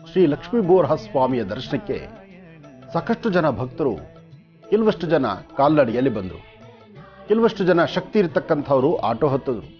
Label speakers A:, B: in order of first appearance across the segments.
A: ಶ್ರೀ ಲಕ್ಷ್ಮೀ ಬೋರಹ ಸ್ವಾಮಿಯ ದರ್ಶನಕ್ಕೆ ಸಾಕಷ್ಟು ಜನ ಭಕ್ತರು ಕೆಲವಷ್ಟು ಜನ ಕಾಲ್ನಡಿಗೆಯಲ್ಲಿ ಬಂದರು ಕೆಲವಷ್ಟು ಜನ ಶಕ್ತಿ ಇರತಕ್ಕಂಥವರು ಆಟೋ ಹತ್ತಿದ್ರು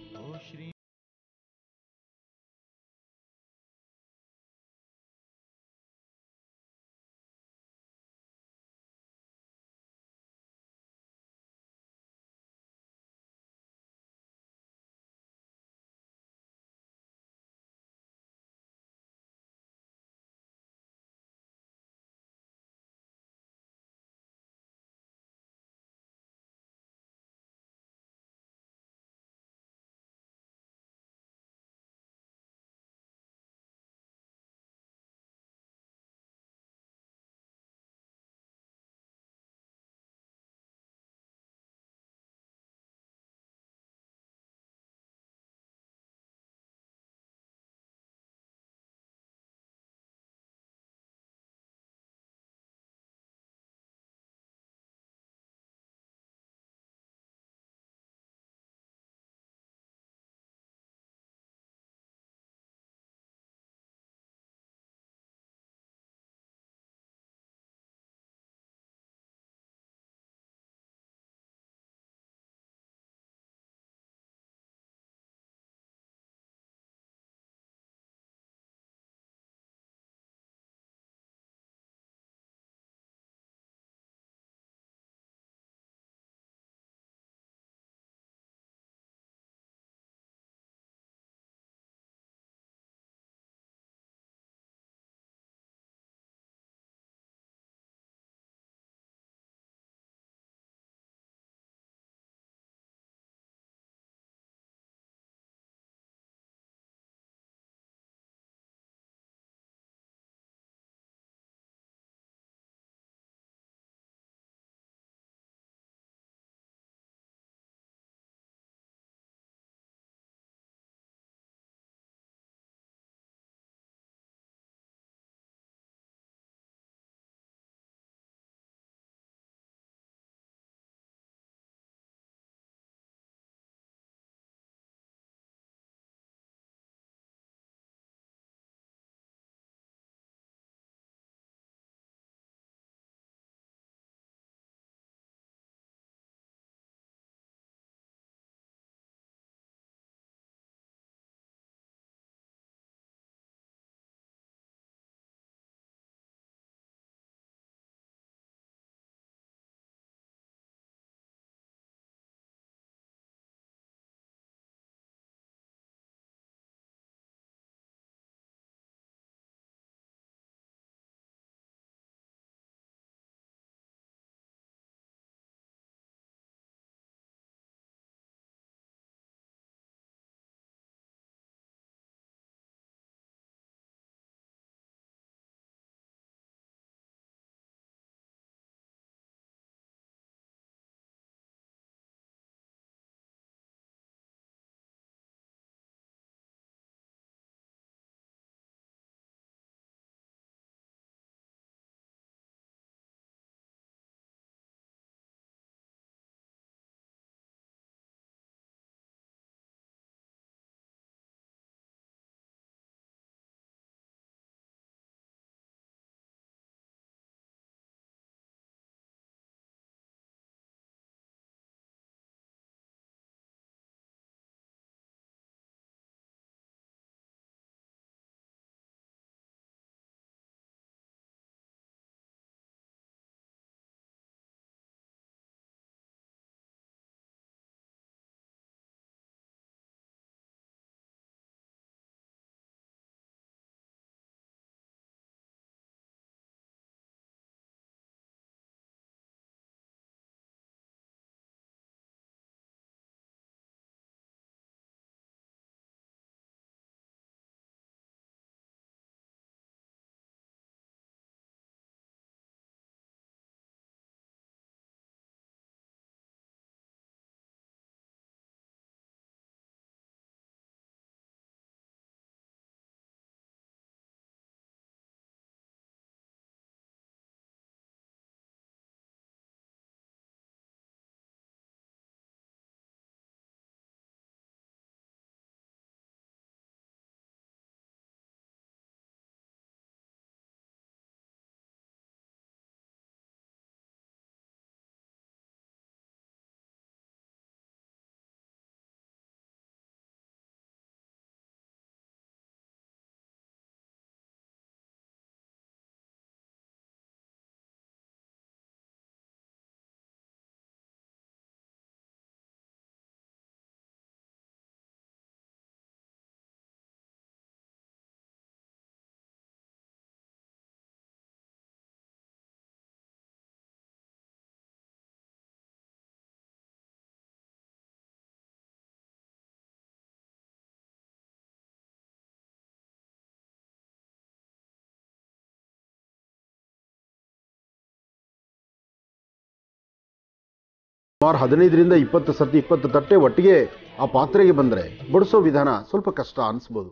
A: ಸುಮಾರು ಹದಿನೈದರಿಂದ ಇಪ್ಪತ್ತು ಸರ್ತಿ ಇಪ್ಪತ್ತು ತಟ್ಟೆ ಒಟ್ಟಿಗೆ ಆ ಪಾತ್ರೆಗೆ ಬಂದರೆ ಬಡಿಸೋ ವಿಧಾನ ಸ್ವಲ್ಪ ಕಷ್ಟ ಅನಿಸ್ಬೋದು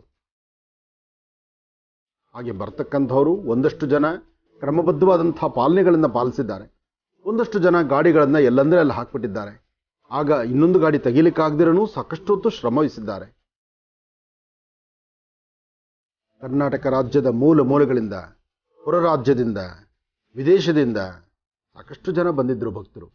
A: ಹಾಗೆ ಬರ್ತಕ್ಕಂಥವರು ಒಂದಷ್ಟು ಜನ ಕ್ರಮಬದ್ಧವಾದಂಥ ಪಾಲನೆಗಳನ್ನು ಪಾಲಿಸಿದ್ದಾರೆ ಒಂದಷ್ಟು ಜನ ಗಾಡಿಗಳನ್ನು ಎಲ್ಲಂದ್ರೆ ಅಲ್ಲಿ ಹಾಕ್ಬಿಟ್ಟಿದ್ದಾರೆ ಆಗ ಇನ್ನೊಂದು ಗಾಡಿ ತೆಗಿಲಿಕ್ಕಾಗದಿರನು ಸಾಕಷ್ಟು ಹೊತ್ತು ಶ್ರಮವಹಿಸಿದ್ದಾರೆ ಕರ್ನಾಟಕ ರಾಜ್ಯದ ಮೂಲ ಮೂಲೆಗಳಿಂದ ಹೊರ ರಾಜ್ಯದಿಂದ ವಿದೇಶದಿಂದ ಸಾಕಷ್ಟು ಜನ ಬಂದಿದ್ರು ಭಕ್ತರು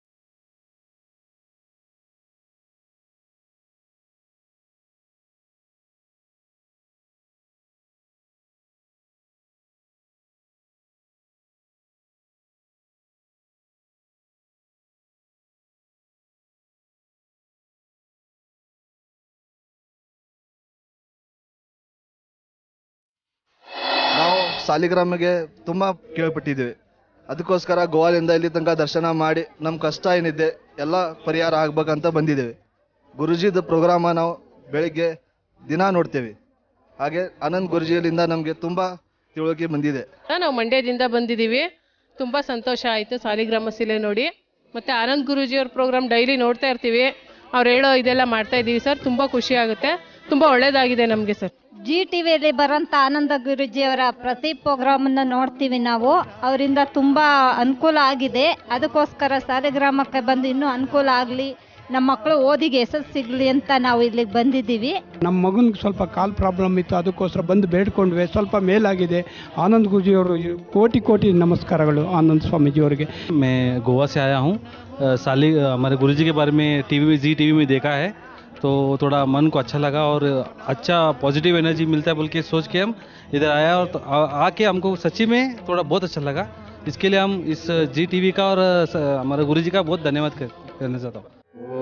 B: ನಾವು ಸಾಲಿಗ್ರಾಮಿಗೆ ತುಂಬ ಕೇಳ್ಪಟ್ಟಿದ್ದೀವಿ ಅದಕ್ಕೋಸ್ಕರ ಗೋವಾದಿಂದ ಇಲ್ಲಿ ತನಕ ದರ್ಶನ ಮಾಡಿ ನಮ್ಮ ಕಷ್ಟ ಏನಿದೆ ಎಲ್ಲ ಪರಿಹಾರ ಆಗ್ಬೇಕಂತ ಬಂದಿದ್ದೇವೆ ಗುರುಜಿದ ಪ್ರೋಗ್ರಾಮ ನಾವು ಬೆಳಿಗ್ಗೆ ದಿನ ನೋಡ್ತೇವೆ ಹಾಗೆ ಆನಂದ್ ಗುರುಜಿಯಲ್ಲಿಂದ ನಮಗೆ ತುಂಬ ತಿಳುವಳಿಕೆ ಬಂದಿದೆ
C: ನಾವು ಮಂಡ್ಯದಿಂದ ಬಂದಿದ್ದೀವಿ ತುಂಬ ಸಂತೋಷ ಆಯಿತು ಸಾಲಿಗ್ರಾಮ ಶಿಲೆ ನೋಡಿ ಮತ್ತು ಆನಂದ್ ಗುರೂಜಿಯವ್ರ ಪ್ರೋಗ್ರಾಮ್ ಡೈಲಿ ನೋಡ್ತಾ ಇರ್ತೀವಿ ಅವ್ರು ಹೇಳೋ ಇದೆಲ್ಲ ಮಾಡ್ತಾ ಇದ್ದೀವಿ ಸರ್ ತುಂಬ ಖುಷಿ ಆಗುತ್ತೆ ತುಂಬ ಒಳ್ಳೆಯದಾಗಿದೆ ನಮಗೆ ಸರ್
D: ಜಿ ಟಿವಿಯಲ್ಲಿ ಬರೋಂಥ ಆನಂದ ಗುರುಜಿಯವರ ಪ್ರತಿ ಪ್ರೋಗ್ರಾಮನ್ನು ನೋಡ್ತೀವಿ ನಾವು ಅವರಿಂದ ತುಂಬ ಅನುಕೂಲ ಆಗಿದೆ ಅದಕ್ಕೋಸ್ಕರ ಸಾಲಿಗ್ರಾಮಕ್ಕೆ ಬಂದು ಇನ್ನೂ ಅನುಕೂಲ ಆಗಲಿ ನಮ್ಮ ಮಕ್ಕಳು ಓದಿಗೆ ಯಶಸ್ಸು ಸಿಗಲಿ ಅಂತ ನಾವು ಇಲ್ಲಿಗೆ ಬಂದಿದ್ದೀವಿ
E: ನಮ್ಮ ಮಗನಿಗೆ ಸ್ವಲ್ಪ ಕಾಲ್ ಪ್ರಾಬ್ಲಮ್ ಇತ್ತು ಅದಕ್ಕೋಸ್ಕರ ಬಂದು ಬೇಡ್ಕೊಂಡ್ವಿ ಸ್ವಲ್ಪ ಮೇಲಾಗಿದೆ ಆನಂದ್ ಗುರುಜಿಯವರು ಕೋಟಿ ಕೋಟಿ ನಮಸ್ಕಾರಗಳು ಆನಂದ್ ಸ್ವಾಮೀಜಿಯವರಿಗೆ
F: मैं गोवा से आया हूँ अ, साली हमारे गुरु जी के बारे में टीवी में जी टीवी में देखा है तो थोड़ा मन को अच्छा लगा और अच्छा पॉजिटिव एनर्जी मिलता है बोल के सोच के हम इधर आया और तो आ- आके हमको सच्ची में थोड़ा बहुत अच्छा लगा इसके लिए हम इस जी टीवी का और स- हमारे गुरु जी का बहुत धन्यवाद कर- करना चाहता हूँ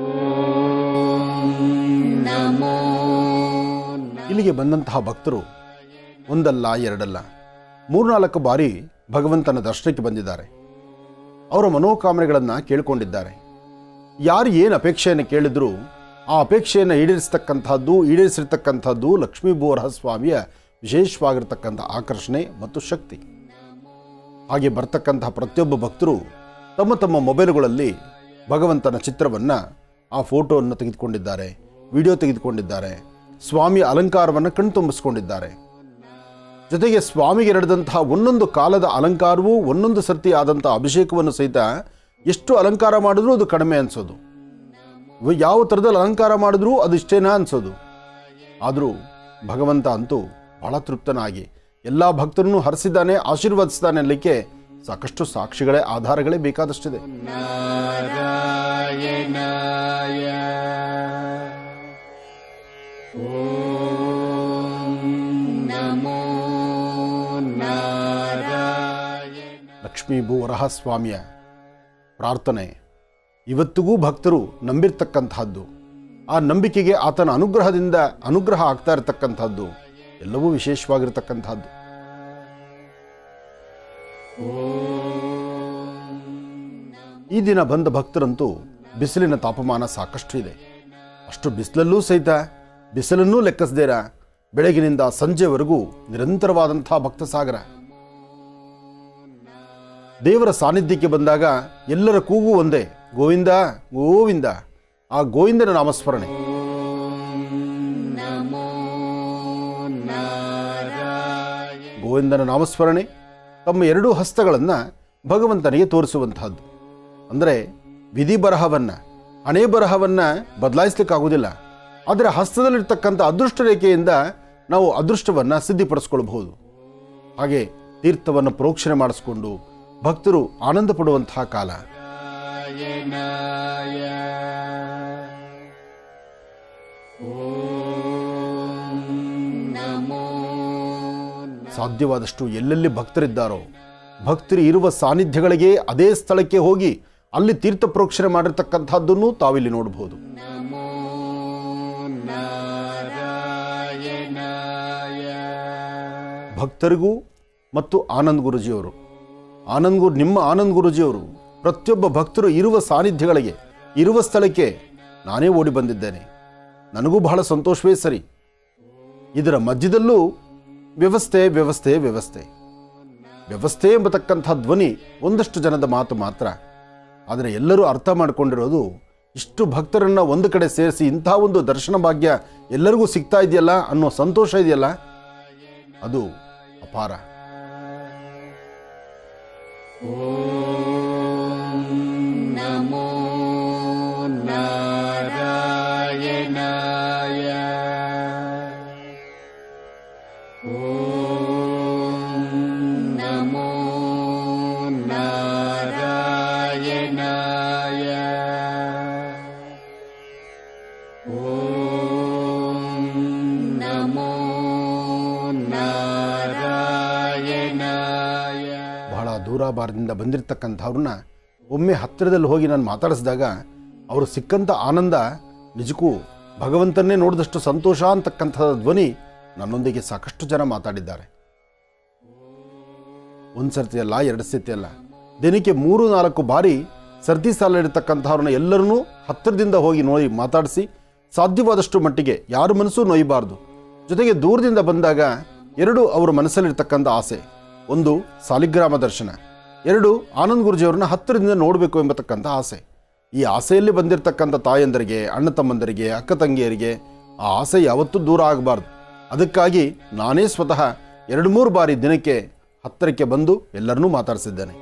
A: ಇಲ್ಲಿಗೆ ಬಂದಂತಹ ಭಕ್ತರು ಒಂದಲ್ಲ ಎರಡಲ್ಲ ಮೂರ್ನಾಲ್ಕು ಬಾರಿ ಭಗವಂತನ ದರ್ಶನಕ್ಕೆ ಬಂದಿದ್ದಾರೆ ಅವರ ಮನೋಕಾಮನೆಗಳನ್ನು ಕೇಳಿಕೊಂಡಿದ್ದಾರೆ ಯಾರು ಏನು ಅಪೇಕ್ಷೆಯನ್ನು ಕೇಳಿದ್ರು ಆ ಅಪೇಕ್ಷೆಯನ್ನು ಈಡೇರಿಸ್ತಕ್ಕಂಥದ್ದು ಈಡೇರಿಸಿರ್ತಕ್ಕಂಥದ್ದು ಲಕ್ಷ್ಮೀ ಬೋರಹ ಸ್ವಾಮಿಯ ವಿಶೇಷವಾಗಿರ್ತಕ್ಕಂಥ ಆಕರ್ಷಣೆ ಮತ್ತು ಶಕ್ತಿ ಹಾಗೆ ಬರ್ತಕ್ಕಂತಹ ಪ್ರತಿಯೊಬ್ಬ ಭಕ್ತರು ತಮ್ಮ ತಮ್ಮ ಮೊಬೈಲ್ಗಳಲ್ಲಿ ಭಗವಂತನ ಚಿತ್ರವನ್ನು ಆ ಫೋಟೋವನ್ನು ತೆಗೆದುಕೊಂಡಿದ್ದಾರೆ ವಿಡಿಯೋ ತೆಗೆದುಕೊಂಡಿದ್ದಾರೆ ಸ್ವಾಮಿಯ ಅಲಂಕಾರವನ್ನು ಕಣ್ತುಂಬಿಸ್ಕೊಂಡಿದ್ದಾರೆ ಜೊತೆಗೆ ಸ್ವಾಮಿಗೆ ನಡೆದಂತಹ ಒಂದೊಂದು ಕಾಲದ ಅಲಂಕಾರವೂ ಒಂದೊಂದು ಸರ್ತಿ ಆದಂಥ ಅಭಿಷೇಕವನ್ನು ಸಹಿತ ಎಷ್ಟು ಅಲಂಕಾರ ಮಾಡಿದ್ರೂ ಅದು ಕಡಿಮೆ ಅನಿಸೋದು ಇವ ಯಾವ ಥರದಲ್ಲಿ ಅಲಂಕಾರ ಮಾಡಿದ್ರೂ ಅದು ಇಷ್ಟೇನಾ ಅನಿಸೋದು ಆದರೂ ಭಗವಂತ ಅಂತೂ ಬಹಳ ತೃಪ್ತನಾಗಿ ಎಲ್ಲ ಭಕ್ತರನ್ನು ಹರಿಸಿದ್ದಾನೆ ಆಶೀರ್ವದಿಸಿದ್ದಾನೆ ಅನ್ನಲಿಕ್ಕೆ ಸಾಕಷ್ಟು ಸಾಕ್ಷಿಗಳೇ ಆಧಾರಗಳೇ ಬೇಕಾದಷ್ಟಿದೆ ಲಕ್ಷ್ಮೀ ಭೂವರಹ ಸ್ವಾಮಿಯ ಪ್ರಾರ್ಥನೆ ಇವತ್ತಿಗೂ ಭಕ್ತರು ನಂಬಿರ್ತಕ್ಕಂತಹದ್ದು ಆ ನಂಬಿಕೆಗೆ ಆತನ ಅನುಗ್ರಹದಿಂದ ಅನುಗ್ರಹ ಆಗ್ತಾ ಇರತಕ್ಕಂಥದ್ದು ಎಲ್ಲವೂ ವಿಶೇಷವಾಗಿರ್ತಕ್ಕಂಥದ್ದು ಈ ದಿನ ಬಂದ ಭಕ್ತರಂತೂ ಬಿಸಿಲಿನ ತಾಪಮಾನ ಸಾಕಷ್ಟು ಇದೆ ಅಷ್ಟು ಬಿಸಿಲಲ್ಲೂ ಸಹಿತ ಬಿಸಿಲನ್ನೂ ಲೆಕ್ಕಿಸದೇರ ಬೆಳಗಿನಿಂದ ಸಂಜೆವರೆಗೂ ನಿರಂತರವಾದಂಥ ಭಕ್ತ ಸಾಗರ ದೇವರ ಸಾನ್ನಿಧ್ಯಕ್ಕೆ ಬಂದಾಗ ಎಲ್ಲರ ಕೂಗು ಒಂದೇ ಗೋವಿಂದ ಗೋವಿಂದ ಆ ಗೋವಿಂದನ ನಾಮಸ್ಮರಣೆ ಗೋವಿಂದನ ನಾಮಸ್ಮರಣೆ ತಮ್ಮ ಎರಡೂ ಹಸ್ತಗಳನ್ನು ಭಗವಂತನಿಗೆ ತೋರಿಸುವಂತಹದ್ದು ಅಂದರೆ ವಿಧಿ ಬರಹವನ್ನು ಹಣೆ ಬರಹವನ್ನು ಬದಲಾಯಿಸ್ಲಿಕ್ಕಾಗೋದಿಲ್ಲ ಆದರೆ ಹಸ್ತದಲ್ಲಿರ್ತಕ್ಕಂಥ ಅದೃಷ್ಟ ರೇಖೆಯಿಂದ ನಾವು ಅದೃಷ್ಟವನ್ನು ಸಿದ್ಧಿಪಡಿಸ್ಕೊಳ್ಬಹುದು ಹಾಗೆ ತೀರ್ಥವನ್ನು ಪ್ರೋಕ್ಷಣೆ ಮಾಡಿಸ್ಕೊಂಡು ಭಕ್ತರು ಆನಂದ ಪಡುವಂತಹ ಕಾಲ ಸಾಧ್ಯವಾದಷ್ಟು ಎಲ್ಲೆಲ್ಲಿ ಭಕ್ತರಿದ್ದಾರೋ ಭಕ್ತರು ಇರುವ ಸಾನ್ನಿಧ್ಯಗಳಿಗೆ ಅದೇ ಸ್ಥಳಕ್ಕೆ ಹೋಗಿ ಅಲ್ಲಿ ತೀರ್ಥ ಪ್ರೋಕ್ಷಣೆ ಮಾಡಿರ್ತಕ್ಕಂಥದ್ದನ್ನು ತಾವಿಲ್ಲಿ ನೋಡಬಹುದು ಭಕ್ತರಿಗೂ ಮತ್ತು ಆನಂದ್ ಗುರುಜಿಯವರು ಆನಂದ್ ಗುರು ನಿಮ್ಮ ಆನಂದ್ ಗುರುಜಿಯವರು ಪ್ರತಿಯೊಬ್ಬ ಭಕ್ತರು ಇರುವ ಸಾನ್ನಿಧ್ಯಗಳಿಗೆ ಇರುವ ಸ್ಥಳಕ್ಕೆ ನಾನೇ ಓಡಿ ಬಂದಿದ್ದೇನೆ ನನಗೂ ಬಹಳ ಸಂತೋಷವೇ ಸರಿ ಇದರ ಮಧ್ಯದಲ್ಲೂ ವ್ಯವಸ್ಥೆ ವ್ಯವಸ್ಥೆ ವ್ಯವಸ್ಥೆ ವ್ಯವಸ್ಥೆ ಎಂಬತಕ್ಕಂಥ ಧ್ವನಿ ಒಂದಷ್ಟು ಜನದ ಮಾತು ಮಾತ್ರ ಆದರೆ ಎಲ್ಲರೂ ಅರ್ಥ ಮಾಡಿಕೊಂಡಿರೋದು ಇಷ್ಟು ಭಕ್ತರನ್ನು ಒಂದು ಕಡೆ ಸೇರಿಸಿ ಇಂಥ ಒಂದು ದರ್ಶನ ಭಾಗ್ಯ ಎಲ್ಲರಿಗೂ ಸಿಗ್ತಾ ಇದೆಯಲ್ಲ ಅನ್ನೋ ಸಂತೋಷ ಇದೆಯಲ್ಲ ಅದು ಅಪಾರ ಬಹಳ ದೂರಾಭಾರದಿಂದ ಬಂದಿರತಕ್ಕಂಥವ್ರನ್ನ ಒಮ್ಮೆ ಹತ್ತಿರದಲ್ಲಿ ಹೋಗಿ ನಾನು ಮಾತಾಡಿಸಿದಾಗ ಅವರು ಸಿಕ್ಕಂಥ ಆನಂದ ನಿಜಕ್ಕೂ ಭಗವಂತನ್ನೇ ನೋಡಿದಷ್ಟು ಸಂತೋಷ ಅಂತಕ್ಕಂಥ ಧ್ವನಿ ನನ್ನೊಂದಿಗೆ ಸಾಕಷ್ಟು ಜನ ಮಾತಾಡಿದ್ದಾರೆ ಒಂದು ಸರ್ತಿ ಅಲ್ಲ ಎರಡು ಸರ್ತಿ ಅಲ್ಲ ದಿನಕ್ಕೆ ಮೂರು ನಾಲ್ಕು ಬಾರಿ ಸರ್ದಿ ಸಾಲಿರ್ತಕ್ಕಂಥವ್ರನ್ನ ಎಲ್ಲರನ್ನೂ ಹತ್ತಿರದಿಂದ ಹೋಗಿ ನೋಡಿ ಮಾತಾಡಿಸಿ ಸಾಧ್ಯವಾದಷ್ಟು ಮಟ್ಟಿಗೆ ಯಾರ ಮನಸ್ಸು ನೋಯಬಾರ್ದು ಜೊತೆಗೆ ದೂರದಿಂದ ಬಂದಾಗ ಎರಡು ಅವರ ಮನಸ್ಸಲ್ಲಿರ್ತಕ್ಕಂಥ ಆಸೆ ಒಂದು ಸಾಲಿಗ್ರಾಮ ದರ್ಶನ ಎರಡು ಆನಂದ್ ಗುರುಜಿಯವ್ರನ್ನ ಹತ್ತಿರದಿಂದ ನೋಡಬೇಕು ಎಂಬತಕ್ಕಂಥ ಆಸೆ ಈ ಆಸೆಯಲ್ಲಿ ಬಂದಿರತಕ್ಕಂಥ ತಾಯಂದರಿಗೆ ಅಣ್ಣ ತಮ್ಮಂದರಿಗೆ ಅಕ್ಕ ತಂಗಿಯರಿಗೆ ಆ ಆಸೆ ಯಾವತ್ತೂ ದೂರ ಆಗಬಾರ್ದು ಅದಕ್ಕಾಗಿ ನಾನೇ ಸ್ವತಃ ಎರಡು ಮೂರು ಬಾರಿ ದಿನಕ್ಕೆ ಹತ್ತಿರಕ್ಕೆ ಬಂದು ಎಲ್ಲರನ್ನೂ ಮಾತಾಡಿಸಿದ್ದೇನೆ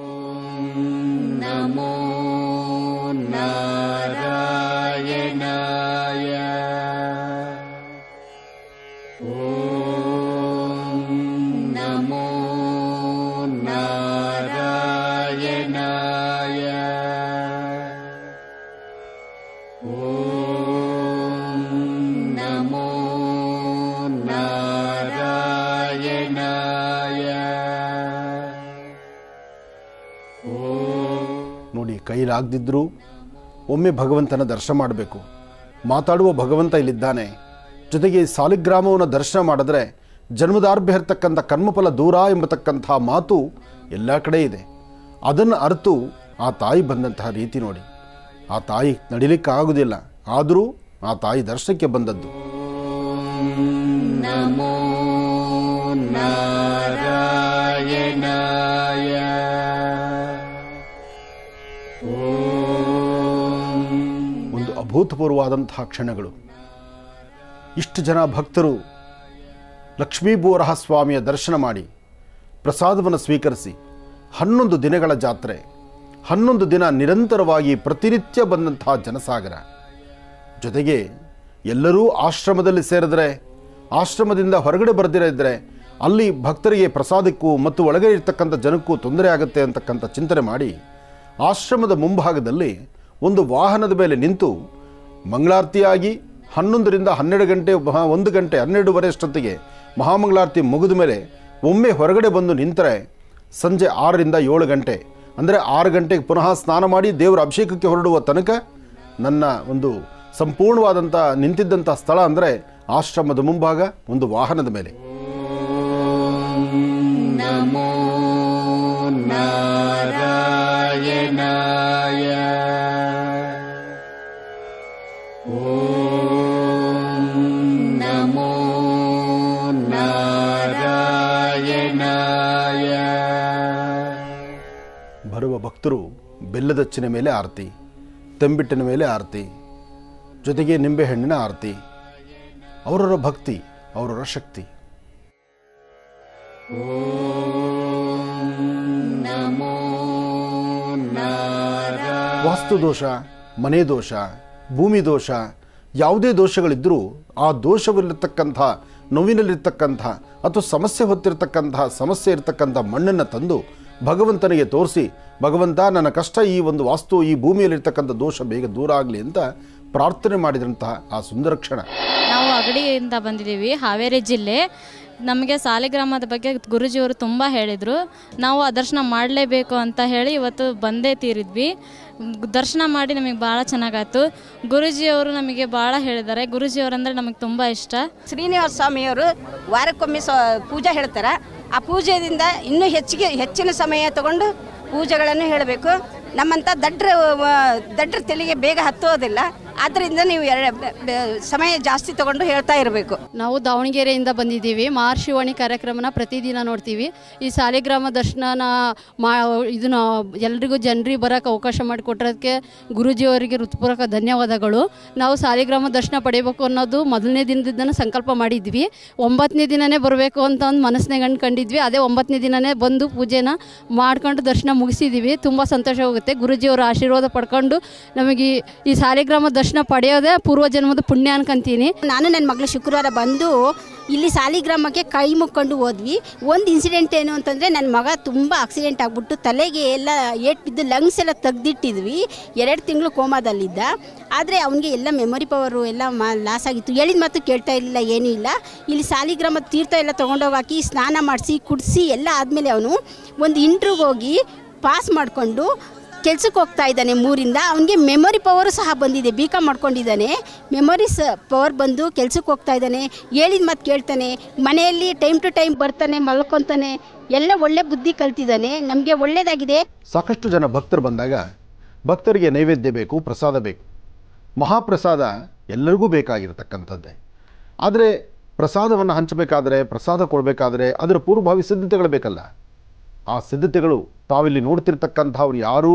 A: ನೋಡಿ ಕೈಲಾಗದಿದ್ದರೂ ಒಮ್ಮೆ ಭಗವಂತನ ದರ್ಶನ ಮಾಡಬೇಕು ಮಾತಾಡುವ ಭಗವಂತ ಇಲ್ಲಿದ್ದಾನೆ ಜೊತೆಗೆ ಈ ಸಾಲಿಗ್ರಾಮವನ್ನು ದರ್ಶನ ಮಾಡಿದ್ರೆ ಜನ್ಮದಾರ್ಭ್ಯ ಇರತಕ್ಕಂಥ ಕರ್ಮಫಲ ದೂರ ಎಂಬತಕ್ಕಂಥ ಮಾತು ಎಲ್ಲ ಕಡೆ ಇದೆ ಅದನ್ನು ಅರಿತು ಆ ತಾಯಿ ಬಂದಂತಹ ರೀತಿ ನೋಡಿ ಆ ತಾಯಿ ನಡಿಲಿಕ್ಕಾಗೋದಿಲ್ಲ ಆದರೂ ಆ ತಾಯಿ ದರ್ಶನಕ್ಕೆ ಬಂದದ್ದು ಒಂದು ಅಭೂತಪೂರ್ವವಾದಂತಹ ಕ್ಷಣಗಳು ಇಷ್ಟು ಜನ ಭಕ್ತರು ಲಕ್ಷ್ಮೀಬೋರಹ ಸ್ವಾಮಿಯ ದರ್ಶನ ಮಾಡಿ ಪ್ರಸಾದವನ್ನು ಸ್ವೀಕರಿಸಿ ಹನ್ನೊಂದು ದಿನಗಳ ಜಾತ್ರೆ ಹನ್ನೊಂದು ದಿನ ನಿರಂತರವಾಗಿ ಪ್ರತಿನಿತ್ಯ ಬಂದಂತಹ ಜನಸಾಗರ ಜೊತೆಗೆ ಎಲ್ಲರೂ ಆಶ್ರಮದಲ್ಲಿ ಸೇರಿದ್ರೆ ಆಶ್ರಮದಿಂದ ಹೊರಗಡೆ ಬರೆದಿರಿದ್ರೆ ಅಲ್ಲಿ ಭಕ್ತರಿಗೆ ಪ್ರಸಾದಕ್ಕೂ ಮತ್ತು ಒಳಗಡೆ ಇರ್ತಕ್ಕಂಥ ಜನಕ್ಕೂ ತೊಂದರೆ ಆಗುತ್ತೆ ಅಂತಕ್ಕಂಥ ಚಿಂತನೆ ಮಾಡಿ ಆಶ್ರಮದ ಮುಂಭಾಗದಲ್ಲಿ ಒಂದು ವಾಹನದ ಮೇಲೆ ನಿಂತು ಮಂಗಳಾರತಿಯಾಗಿ ಹನ್ನೊಂದರಿಂದ ಹನ್ನೆರಡು ಗಂಟೆ ಮಹಾ ಒಂದು ಗಂಟೆ ಹನ್ನೆರಡುವರೆ ಅಷ್ಟೊತ್ತಿಗೆ ಮಹಾಮಂಗಳಾರತಿ ಮುಗಿದ ಮೇಲೆ ಒಮ್ಮೆ ಹೊರಗಡೆ ಬಂದು ನಿಂತರೆ ಸಂಜೆ ಆರರಿಂದ ಏಳು ಗಂಟೆ ಅಂದರೆ ಆರು ಗಂಟೆಗೆ ಪುನಃ ಸ್ನಾನ ಮಾಡಿ ದೇವರ ಅಭಿಷೇಕಕ್ಕೆ ಹೊರಡುವ ತನಕ ನನ್ನ ಒಂದು ಸಂಪೂರ್ಣವಾದಂಥ ನಿಂತಿದ್ದಂಥ ಸ್ಥಳ ಅಂದರೆ ಆಶ್ರಮದ ಮುಂಭಾಗ ಒಂದು ವಾಹನದ ಮೇಲೆ ಬರುವ ಭಕ್ತರು ಬೆಲ್ಲದಚ್ಚಿನ ಮೇಲೆ ಆರತಿ ತಂಬಿಟ್ಟಿನ ಮೇಲೆ ಆರತಿ ಜೊತೆಗೆ ನಿಂಬೆಹಣ್ಣಿನ ಆರತಿ ಅವರವರ ಭಕ್ತಿ ಅವರವರ ಶಕ್ತಿ ವಾಸ್ತು ದೋಷ ಮನೆ ದೋಷ ಭೂಮಿ ದೋಷ ಯಾವುದೇ ದೋಷಗಳಿದ್ದರೂ ಆ ದೋಷವಿರತಕ್ಕಂಥ ನೋವಿನಲ್ಲಿರ್ತಕ್ಕಂಥ ಅಥವಾ ಸಮಸ್ಯೆ ಹೊತ್ತಿರ್ತಕ್ಕಂತಹ ಸಮಸ್ಯೆ ಇರತಕ್ಕಂಥ ಮಣ್ಣನ್ನು ತಂದು ಭಗವಂತನಿಗೆ ತೋರಿಸಿ ಭಗವಂತ ನನ್ನ ಕಷ್ಟ ಈ ಒಂದು ವಾಸ್ತು ಈ ಭೂಮಿಯಲ್ಲಿರ್ತಕ್ಕಂಥ ದೋಷ ಬೇಗ ದೂರ ಆಗಲಿ ಅಂತ ಪ್ರಾರ್ಥನೆ ಮಾಡಿದಂತಹ ಆ ಸುಂದರ ಕ್ಷಣ
G: ನಾವು ಅಗಡಿಯಿಂದ ಬಂದಿದ್ದೀವಿ ಹಾವೇರಿ ಜಿಲ್ಲೆ ನಮಗೆ ಸಾಲಿಗ್ರಾಮದ ಬಗ್ಗೆ ಗುರುಜಿಯವರು ತುಂಬ ಹೇಳಿದರು ನಾವು ಆ ದರ್ಶನ ಮಾಡಲೇಬೇಕು ಅಂತ ಹೇಳಿ ಇವತ್ತು ಬಂದೇ ತೀರಿದ್ವಿ ದರ್ಶನ ಮಾಡಿ ನಮಗೆ ಭಾಳ ಚೆನ್ನಾಗಾಯ್ತು ಗುರುಜಿಯವರು ನಮಗೆ ಭಾಳ ಹೇಳಿದ್ದಾರೆ ಗುರುಜಿಯವರಂದರೆ ನಮಗೆ ತುಂಬ ಇಷ್ಟ
H: ಶ್ರೀನಿವಾಸ ಸ್ವಾಮಿಯವರು ವಾರಕ್ಕೊಮ್ಮೆ ಸ ಪೂಜೆ ಹೇಳ್ತಾರೆ ಆ ಪೂಜೆಯಿಂದ ಇನ್ನೂ ಹೆಚ್ಚಿಗೆ ಹೆಚ್ಚಿನ ಸಮಯ ತಗೊಂಡು ಪೂಜೆಗಳನ್ನು ಹೇಳಬೇಕು ನಮ್ಮಂಥ ದಡ್ರ ವ- ದಡ್ರ ತಲೆಗೆ ಬೇಗ ಹತ್ತೋದಿಲ್ಲ ಆದ್ದರಿಂದ ನೀವು ಎರಡು ಸಮಯ ಜಾಸ್ತಿ ತಗೊಂಡು ಹೇಳ್ತಾ ಇರಬೇಕು
I: ನಾವು ದಾವಣಗೆರೆಯಿಂದ ಬಂದಿದ್ದೀವಿ ಮಹರ್ಷಿವಾಣಿ ಕಾರ್ಯಕ್ರಮನ ಪ್ರತಿದಿನ ನೋಡ್ತೀವಿ ಈ ಸಾಲಿಗ್ರಾಮ ದರ್ಶನನ ಮಾ ಇದನ್ನ ಎಲ್ರಿಗೂ ಜನರಿಗೆ ಬರೋಕ್ಕೆ ಅವಕಾಶ ಮಾಡಿಕೊಟ್ಟಿರೋದಕ್ಕೆ ಗುರೂಜಿಯವರಿಗೆ ಹೃತ್ಪೂರ್ವಕ ಧನ್ಯವಾದಗಳು ನಾವು ಸಾಲಿಗ್ರಾಮ ದರ್ಶನ ಪಡೆಯಬೇಕು ಅನ್ನೋದು ಮೊದಲನೇ ದಿನದಿಂದನೇ ಸಂಕಲ್ಪ ಮಾಡಿದ್ವಿ ಒಂಬತ್ತನೇ ದಿನನೇ ಬರಬೇಕು ಅಂತ ಒಂದು ಮನಸ್ಸಿನಾಗ ಅಂದ್ಕೊಂಡಿದ್ವಿ ಅದೇ ಒಂಬತ್ತನೇ ದಿನನೇ ಬಂದು ಪೂಜೆನ ಮಾಡ್ಕೊಂಡು ದರ್ಶನ ಮುಗಿಸಿದ್ದೀವಿ ತುಂಬ ಸಂತೋಷ ಹೋಗುತ್ತೆ ಗುರೂಜಿಯವರ ಆಶೀರ್ವಾದ ಪಡ್ಕೊಂಡು ನಮಗೆ ಈ- ಈ ಸಾಲಿಗ್ರಾಮ ದರ್ಶನ ಪಡೆಯೋದೇ ಪೂರ್ವ ಜನ್ಮದ ಪುಣ್ಯ ಅನ್ಕೊಂತೀನಿ
J: ನಾನು ನನ್ನ ಮಗಳು ಶುಕ್ರವಾರ ಬಂದು ಇಲ್ಲಿ ಸಾಲಿಗ್ರಾಮಕ್ಕೆ ಕೈ ಮುಕ್ಕೊಂಡು ಹೋದ್ವಿ ಒಂದು ಇನ್ಸಿಡೆಂಟ್ ಏನು ಅಂತಂದರೆ ನನ್ನ ಮಗ ತುಂಬ ಆಕ್ಸಿಡೆಂಟ್ ಆಗಿಬಿಟ್ಟು ತಲೆಗೆ ಎಲ್ಲ ಏಟ್ ಬಿದ್ದು ಲಂಗ್ಸ್ ಎಲ್ಲ ತೆಗ್ದಿಟ್ಟಿದ್ವಿ ಎರಡು ತಿಂಗಳು ಕೋಮಾದಲ್ಲಿದ್ದ ಆದರೆ ಅವನಿಗೆ ಎಲ್ಲ ಮೆಮೊರಿ ಪವರು ಎಲ್ಲ ಮಾ ಲಾಸ್ ಆಗಿತ್ತು ಹೇಳಿದ ಮಾತು ಕೇಳ್ತಾ ಇರಲಿಲ್ಲ ಏನೂ ಇಲ್ಲ ಇಲ್ಲಿ ಸಾಲಿಗ್ರಾಮದ ತೀರ್ಥ ಎಲ್ಲ ತೊಗೊಂಡೋಗಿ ಹಾಕಿ ಸ್ನಾನ ಮಾಡಿಸಿ ಕುಡಿಸಿ ಎಲ್ಲ ಆದಮೇಲೆ ಅವನು ಒಂದು ಇಂಟ್ರಿಗೆ ಹೋಗಿ ಪಾಸ್ ಮಾಡಿಕೊಂಡು ಕೆಲ್ಸಕ್ಕೆ ಹೋಗ್ತಾ ಇದ್ದಾನೆ ಮೂರಿಂದ ಅವನಿಗೆ ಮೆಮೊರಿ ಪವರು ಸಹ ಬಂದಿದೆ ಬಿ ಕಾಮ್ ಮಾಡ್ಕೊಂಡಿದ್ದಾನೆ ಮೆಮೊರಿ ಸ ಪವರ್ ಬಂದು ಕೆಲ್ಸಕ್ಕೆ ಹೋಗ್ತಾ ಇದ್ದಾನೆ ಹೇಳಿದ ಮಾತು ಕೇಳ್ತಾನೆ ಮನೆಯಲ್ಲಿ ಟೈಮ್ ಟು ಟೈಮ್ ಬರ್ತಾನೆ ಮಲ್ಕೊತಾನೆ ಎಲ್ಲ ಒಳ್ಳೆ ಬುದ್ಧಿ ಕಲ್ತಿದ್ದಾನೆ ನಮಗೆ ಒಳ್ಳೆಯದಾಗಿದೆ
A: ಸಾಕಷ್ಟು ಜನ ಭಕ್ತರು ಬಂದಾಗ ಭಕ್ತರಿಗೆ ನೈವೇದ್ಯ ಬೇಕು ಪ್ರಸಾದ ಬೇಕು ಮಹಾಪ್ರಸಾದ ಎಲ್ಲರಿಗೂ ಬೇಕಾಗಿರತಕ್ಕಂಥದ್ದೇ ಆದರೆ ಪ್ರಸಾದವನ್ನು ಹಂಚಬೇಕಾದ್ರೆ ಪ್ರಸಾದ ಕೊಡಬೇಕಾದ್ರೆ ಅದರ ಪೂರ್ವಭಾವಿ ಸಿದ್ಧತೆಗಳು ಬೇಕಲ್ಲ ಆ ಸಿದ್ಧತೆಗಳು ತಾವಿಲ್ಲಿ ನೋಡ್ತಿರ್ತಕ್ಕಂಥವ್ರು ಯಾರೂ